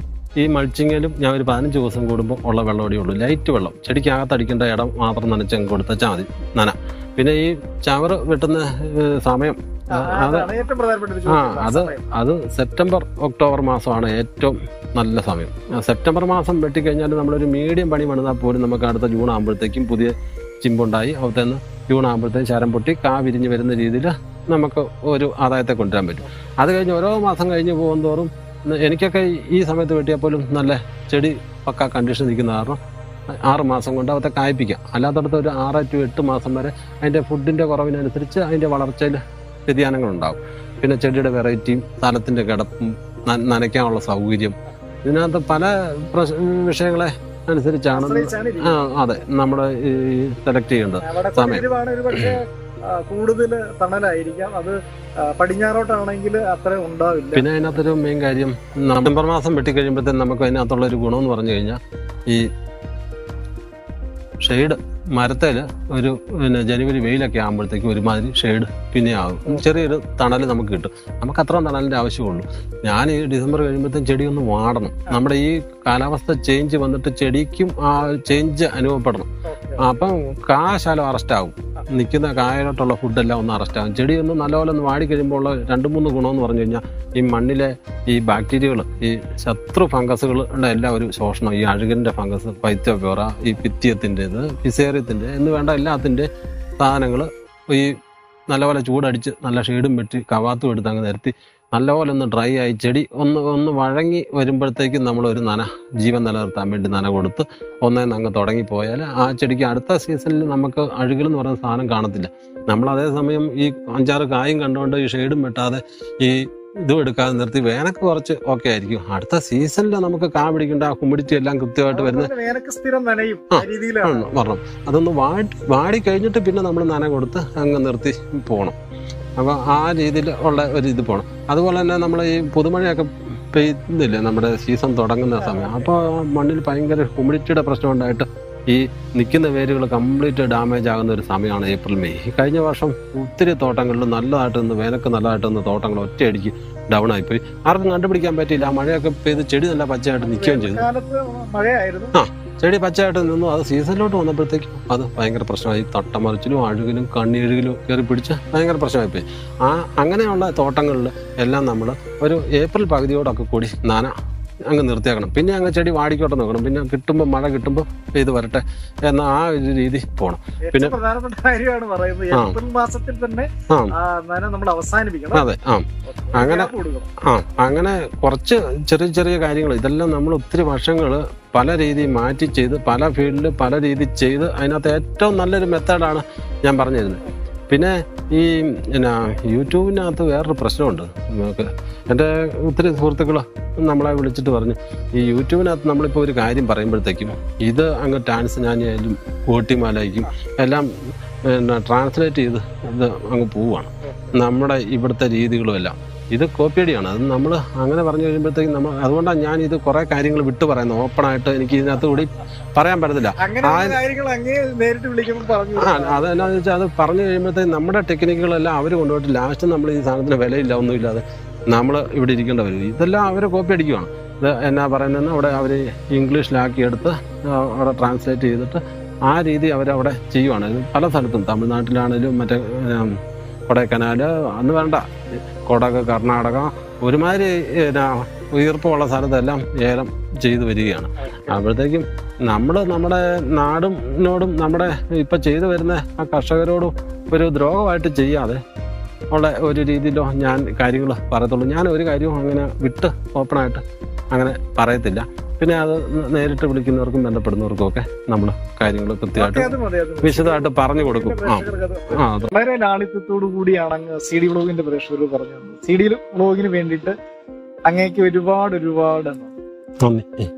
ഈ മൾച്ചിങ്ങിലും ഞാൻ ഒരു പതിനഞ്ച് ദിവസം കൂടുമ്പോൾ ഉള്ള വെള്ളമോടെ ഉള്ളൂ ലൈറ്റ് വെള്ളം ചെടിക്കകത്ത് അടിക്കേണ്ട ഇടം മാത്രം നനച്ചങ്ങ് കൊടുത്താൽ മതി നന പിന്നെ ഈ ചവറ് വെട്ടുന്ന ഏഹ്, സമയം ആ, അത് അതാണ് ഏറ്റവും പ്രധാനപ്പെട്ട ഒരു ആ ചോദ്യം. ആ അത് സമയം. അത് സെപ്റ്റംബർ ഒക്ടോബർ മാസമാണ് ഏറ്റവും നല്ല സമയം ആ, സെപ്റ്റംബർ മാസം വെട്ടിക്കഴിഞ്ഞാൽ നമ്മളൊരു മീഡിയം പണി പണിതാൽ പോലും നമുക്ക് അടുത്ത ജൂൺ ആകുമ്പോഴത്തേക്കും പുതിയ ചിമ്പുണ്ടായി അവിടുത്തെ ജൂൺ ആകുമ്പോഴത്തേക്കും ശരം പൊട്ടി കാ വിരിഞ്ഞ് വരുന്ന രീതിയിൽ നമുക്ക് ഒരു ആദായത്തെ കൊണ്ടുവരാൻ പറ്റും അത് കഴിഞ്ഞ് ഓരോ മാസം കഴിഞ്ഞ് പോകും തോറും എനിക്കൊക്കെ ഈ സമയത്ത് വെട്ടിയാൽ പോലും നല്ല ചെടി പക്ക കണ്ടീഷൻ നിൽക്കുന്ന കാരണം ആറ് മാസം കൊണ്ട് അവത്തെ കായ്പ്പിക്കാം അല്ലാത്തടത്ത് ഒരു ആറ് ടു എട്ട് മാസം വരെ അതിൻ്റെ ഫുഡിൻ്റെ കുറവിനനുസരിച്ച് അതിൻ്റെ വളർച്ചയിൽ വ്യതിയാനങ്ങളുണ്ടാകും പിന്നെ ചെടിയുടെ വെറൈറ്റിയും സ്ഥലത്തിൻ്റെ കിടപ്പും ന- നനയ്ക്കാനുള്ള സൗകര്യം ഇതിനകത്ത് പല പ്രശ് വിഷയങ്ങളെ അനുസരിച്ചാണ് ആശ്രയിച്ചാണ് ആ ഇരിക്കുന്നത്. അതെ നമ്മൾ സെലക്ട് ചെയ്യേണ്ടത് അവിടെ സമയം. ഇരുവാണ് ഒരു പക്ഷേ കൂടുതൽ തണലായിരിക്കാം അത് ആ, പടിഞ്ഞാറോട്ടാണെങ്കിൽ അത്ര ഉണ്ടാവില്ല പിന്നെ അതിനകത്തൊരു മെയിൻ കാര്യം നവംബർ മാസം വെട്ടിക്കഴിയുമ്പോഴത്തേന് നമുക്ക് അതിനകത്തുള്ള ഒരു ഗുണം എന്ന് പറഞ്ഞു കഴിഞ്ഞാൽ ഈ ഷെയ്ഡ് മരത്തേൽ ഒരു പിന്നെ ജനുവരി വെയിലൊക്കെ ആകുമ്പോഴത്തേക്കും ഒരുമാതിരി ഷെയ്ഡ് പിന്നെ ആകും ചെറിയൊരു തണൽ നമുക്ക് കിട്ടും നമുക്ക് അത്ര തണലിൻ്റെ ആവശ്യമുള്ളൂ ഞാൻ ഈ ഡിസംബർ കഴിയുമ്പോഴത്തേക്കും ചെടി ഒന്ന് വാടണം നമ്മുടെ ഈ കാലാവസ്ഥ ചേഞ്ച് വന്നിട്ട് ചെടിക്കും ആ ചേഞ്ച് അനുഭവപ്പെടണം അപ്പം കാശാലം അറസ്റ്റ് ആകും നിൽക്കുന്ന കായലോട്ടുള്ള ഫുഡെല്ലാം ഒന്ന് അറസ്റ്റ് ആകും ചെടി ഒന്ന് നല്ലപോലെ ഒന്ന് വാടി കഴിയുമ്പോൾ ഉള്ള രണ്ട് മൂന്ന് ഗുണമെന്ന് പറഞ്ഞു കഴിഞ്ഞാൽ ഈ മണ്ണിലെ ഈ ബാക്ടീരിയകൾ ഈ ശത്രു ഫംഗസുകളുടെ എല്ലാം ഒരു ശോഷണം ഈ അഴുകിൻ്റെ ഫംഗസ് പൈത്തോപ്യോറ ഈ പിത്തിയത്തിൻ്റെത് ഫിസേറിയത്തിൻ്റെ എന്ന് വേണ്ട എല്ലാത്തിൻ്റെ സാധനങ്ങൾ ഈ നല്ലപോലെ ചൂടടിച്ച് നല്ല ഷെയ്ഡും വെട്ടി കവാത്തും എടുത്ത് അങ്ങ് നിരത്തി നല്ലപോലെ ഒന്ന് ഡ്രൈ ആയി ചെടി ഒന്ന് ഒന്ന് വഴങ്ങി വരുമ്പോഴത്തേക്കും നമ്മളൊരു നന ജീവൻ നിലനിർത്താൻ വേണ്ടി നന കൊടുത്ത് ഒന്നേന്ന് അങ്ങ് തുടങ്ങിപ്പോയാൽ ആ ചെടിക്ക് അടുത്ത സീസണിൽ നമുക്ക് അഴുകൽ എന്ന് പറയുന്ന സാധനം കാണത്തില്ല നമ്മൾ അതേസമയം ഈ അഞ്ചാറ് കായും കണ്ടുകൊണ്ട് ഈ ഷെയ്ഡും വെട്ടാതെ ഈ ഇതും എടുക്കാതെ നിർത്തി വേനക്ക് കുറച്ച് ഓക്കെ ആയിരിക്കും അടുത്ത സീസണിൽ നമുക്ക് കാ പിടിക്കേണ്ട ആ ഹ്യൂമിഡിറ്റി എല്ലാം കൃത്യമായിട്ട് വരുന്ന വേനക്ക് സ്ഥിരം നനയും ആ, ആ രീതിയിലാണ് ആണ് പറഞ്ഞു അതൊന്ന് വാടി വാടി കഴിഞ്ഞിട്ട് പിന്നെ നമ്മൾ നന കൊടുത്ത് അങ്ങ് നിർത്തി പോകണം അപ്പോൾ ആ രീതിയിൽ ഉള്ള ഒരു ഇത് പോകണം അതുപോലെ തന്നെ നമ്മൾ ഈ പുതുമഴയൊക്കെ പെയ്യുന്നില്ലേ നമ്മുടെ സീസൺ തുടങ്ങുന്ന സമയം അപ്പോൾ മണ്ണിൽ ഭയങ്കര ഹ്യൂമിഡിറ്റിയുടെ പ്രശ്നം ഉണ്ടായിട്ട് ഈ നിൽക്കുന്ന വേരുകൾ കംപ്ലീറ്റ് ഡാമേജ് ആകുന്ന ഒരു സമയമാണ് ഏപ്രിൽ മെയ് ഈ കഴിഞ്ഞ വർഷം ഒത്തിരി തോട്ടങ്ങളിൽ നല്ലതായിട്ട് നിന്ന് വേനക്ക് നല്ലതായിട്ട് നിന്ന് തോട്ടങ്ങൾ ഒറ്റയടിക്ക് ഡൗൺ ആയിപ്പോയി ആർക്കും കണ്ടുപിടിക്കാൻ പറ്റിയില്ല ആ മഴയൊക്കെ പെയ്ത് ചെടി നല്ല പച്ചയായിട്ട് നിൽക്കുകയും ചെയ്തു കാലത്ത് മഴയായിരുന്നു ചെടി പച്ചയായിട്ട് നിന്നു അത് സീസണിലോട്ട് വന്നപ്പോഴത്തേക്കും അത് ഭയങ്കര പ്രശ്നമായി തട്ടമറിച്ചിലും അഴുകിലും കണ്ണീഴുകിലും കയറി പിടിച്ച് ഭയങ്കര പ്രശ്നമായിപ്പോയി ആ അങ്ങനെയുള്ള തോട്ടങ്ങളിൽ എല്ലാം നമ്മൾ ഒരു ഏപ്രിൽ പകുതിയോടൊക്കെ കൂടി നന അങ്ങ് നിർത്തിയാക്കണം പിന്നെ അങ്ങ് ചെടി വാടിക്കോട്ടെ നോക്കണം പിന്നെ കിട്ടുമ്പോൾ മഴ കിട്ടുമ്പോൾ ഇത് വരട്ടെ എന്ന ആ ഒരു രീതി പോകണം ഏറ്റവും പ്രധാനപ്പെട്ട കാര്യമാണ് പറയുന്നത് ആ. ഏപ്രിൽ മാസത്തിൽ തന്നെ ആ ആ നന നമ്മൾ അവസാനിപ്പിക്കണം അതെ ആ അങ്ങനെ ഗ്യാപ്പ് കൊടുക്കണം ആ അങ്ങനെ കുറച്ച് ചെറിയ ചെറിയ കാര്യങ്ങൾ ഇതെല്ലാം നമ്മൾ ഒത്തിരി വർഷങ്ങൾ പല രീതി മാറ്റി ചെയ്ത് പല ഫീൽഡിൽ പല രീതി ചെയ്ത് അതിനകത്ത് ഏറ്റവും നല്ലൊരു മെത്തേഡാണ് ഞാൻ പറഞ്ഞു തരുന്നത് പിന്നെ ഈ എന്നാ യൂട്യൂബിനകത്ത് വേറൊരു പ്രശ്നമുണ്ട് നമുക്ക് എൻ്റെ ഒത്തിരി സുഹൃത്തുക്കൾ നമ്മളെ വിളിച്ചിട്ട് പറഞ്ഞു ഈ യൂട്യൂബിനകത്ത് നമ്മളിപ്പോൾ ഒരു കാര്യം പറയുമ്പോഴത്തേക്കും ഇത് അങ്ങ് ടാൻസിനാനിയായാലും കോട്ടിമാലായിരിക്കും എല്ലാം പിന്നെ ട്രാൻസ്ലേറ്റ് ചെയ്ത് ഇത് അങ്ങ് പോവുകയാണ് നമ്മുടെ ഇവിടുത്തെ രീതികളും എല്ലാം ഇത് കോപ്പിയടിയാണ് അത് നമ്മൾ അങ്ങനെ പറഞ്ഞു കഴിയുമ്പോഴത്തേക്കും നമ്മൾ അതുകൊണ്ടാണ് ഞാൻ ഇത് കുറേ കാര്യങ്ങൾ വിട്ടു പറയുന്നത് ഓപ്പണായിട്ട് എനിക്ക് ഇതിനകത്ത് കൂടി പറയാൻ പറ്റത്തില്ല അങ്ങനെ കാര്യങ്ങൾ അങ്ങേ നേരിട്ട് വിളിക്കുമ്പോൾ പറഞ്ഞു ആ അതെന്നാന്ന് വെച്ചാൽ അത് പറഞ്ഞു കഴിയുമ്പോഴത്തേക്കും നമ്മുടെ ടെക്നിക്കുകളെല്ലാം അവർ കൊണ്ടുപോയിട്ട് ലാസ്റ്റ് നമ്മൾ ഈ സാധനത്തിന് വിലയില്ല ഒന്നുമില്ലാതെ നമ്മൾ ഇവിടെ ഇരിക്കേണ്ട വരും ഇതെല്ലാം അവർ കോപ്പി അടിക്കുവാണ് ഇത് എന്നാ പറയുന്നതെന്ന് അവിടെ അവർ ഇംഗ്ലീഷിലാക്കി എടുത്ത് ആ, അവിടെ ട്രാൻസ്ലേറ്റ് ചെയ്തിട്ട് ആ രീതി അവരവിടെ ചെയ്യുവാണ് ഇത് പല സ്ഥലത്തും തമിഴ്നാട്ടിലാണേലും മറ്റേ ഉം, കൊടൈക്കനാൽ അന്ന് വേണ്ട കൊടക് കർണാടക ഒരുമാതിരി എന്നാ ഉയർപ്പമുള്ള സ്ഥലത്തെല്ലാം ഏലം ചെയ്തു വരികയാണ് അപ്പോഴത്തേക്കും നമ്മൾ നമ്മുടെ നാടിനോടും നമ്മുടെ ഇപ്പം ചെയ്തു വരുന്ന ആ കർഷകരോടും ഒരു ദ്രോഹമായിട്ട് ചെയ്യാതെ ഉള്ള ഒരു രീതിയിലോ ഞാൻ കാര്യങ്ങൾ പറയത്തുള്ളൂ ഞാൻ ഒരു കാര്യവും അങ്ങനെ വിട്ട് ഓപ്പണായിട്ട് അങ്ങനെ പറയത്തില്ല പിന്നെ അത് നേരിട്ട് വിളിക്കുന്നവർക്കും ബന്ധപ്പെടുന്നവർക്കും ഒക്കെ നമ്മൾ കാര്യങ്ങൾ കൃത്യമായിട്ട് അത് മതി അത് മതി. വിശദമായിട്ട് പറഞ്ഞു കൊടുക്കും ആ പ്രേക്ഷകർക്ക് അത് ആ അത് വളരെ ലാളിത്യത്തോടു കൂടിയാണ് അങ്ങ് സി ഡി വ്ളോഗിന്റെ പ്രേക്ഷകർ പറഞ്ഞത് സി ഡി വ്ളോഗിന് വേണ്ടിയിട്ട് അങ്ങേക്ക് ഒരുപാട് ഒരുപാട് നന്ദി. നന്ദി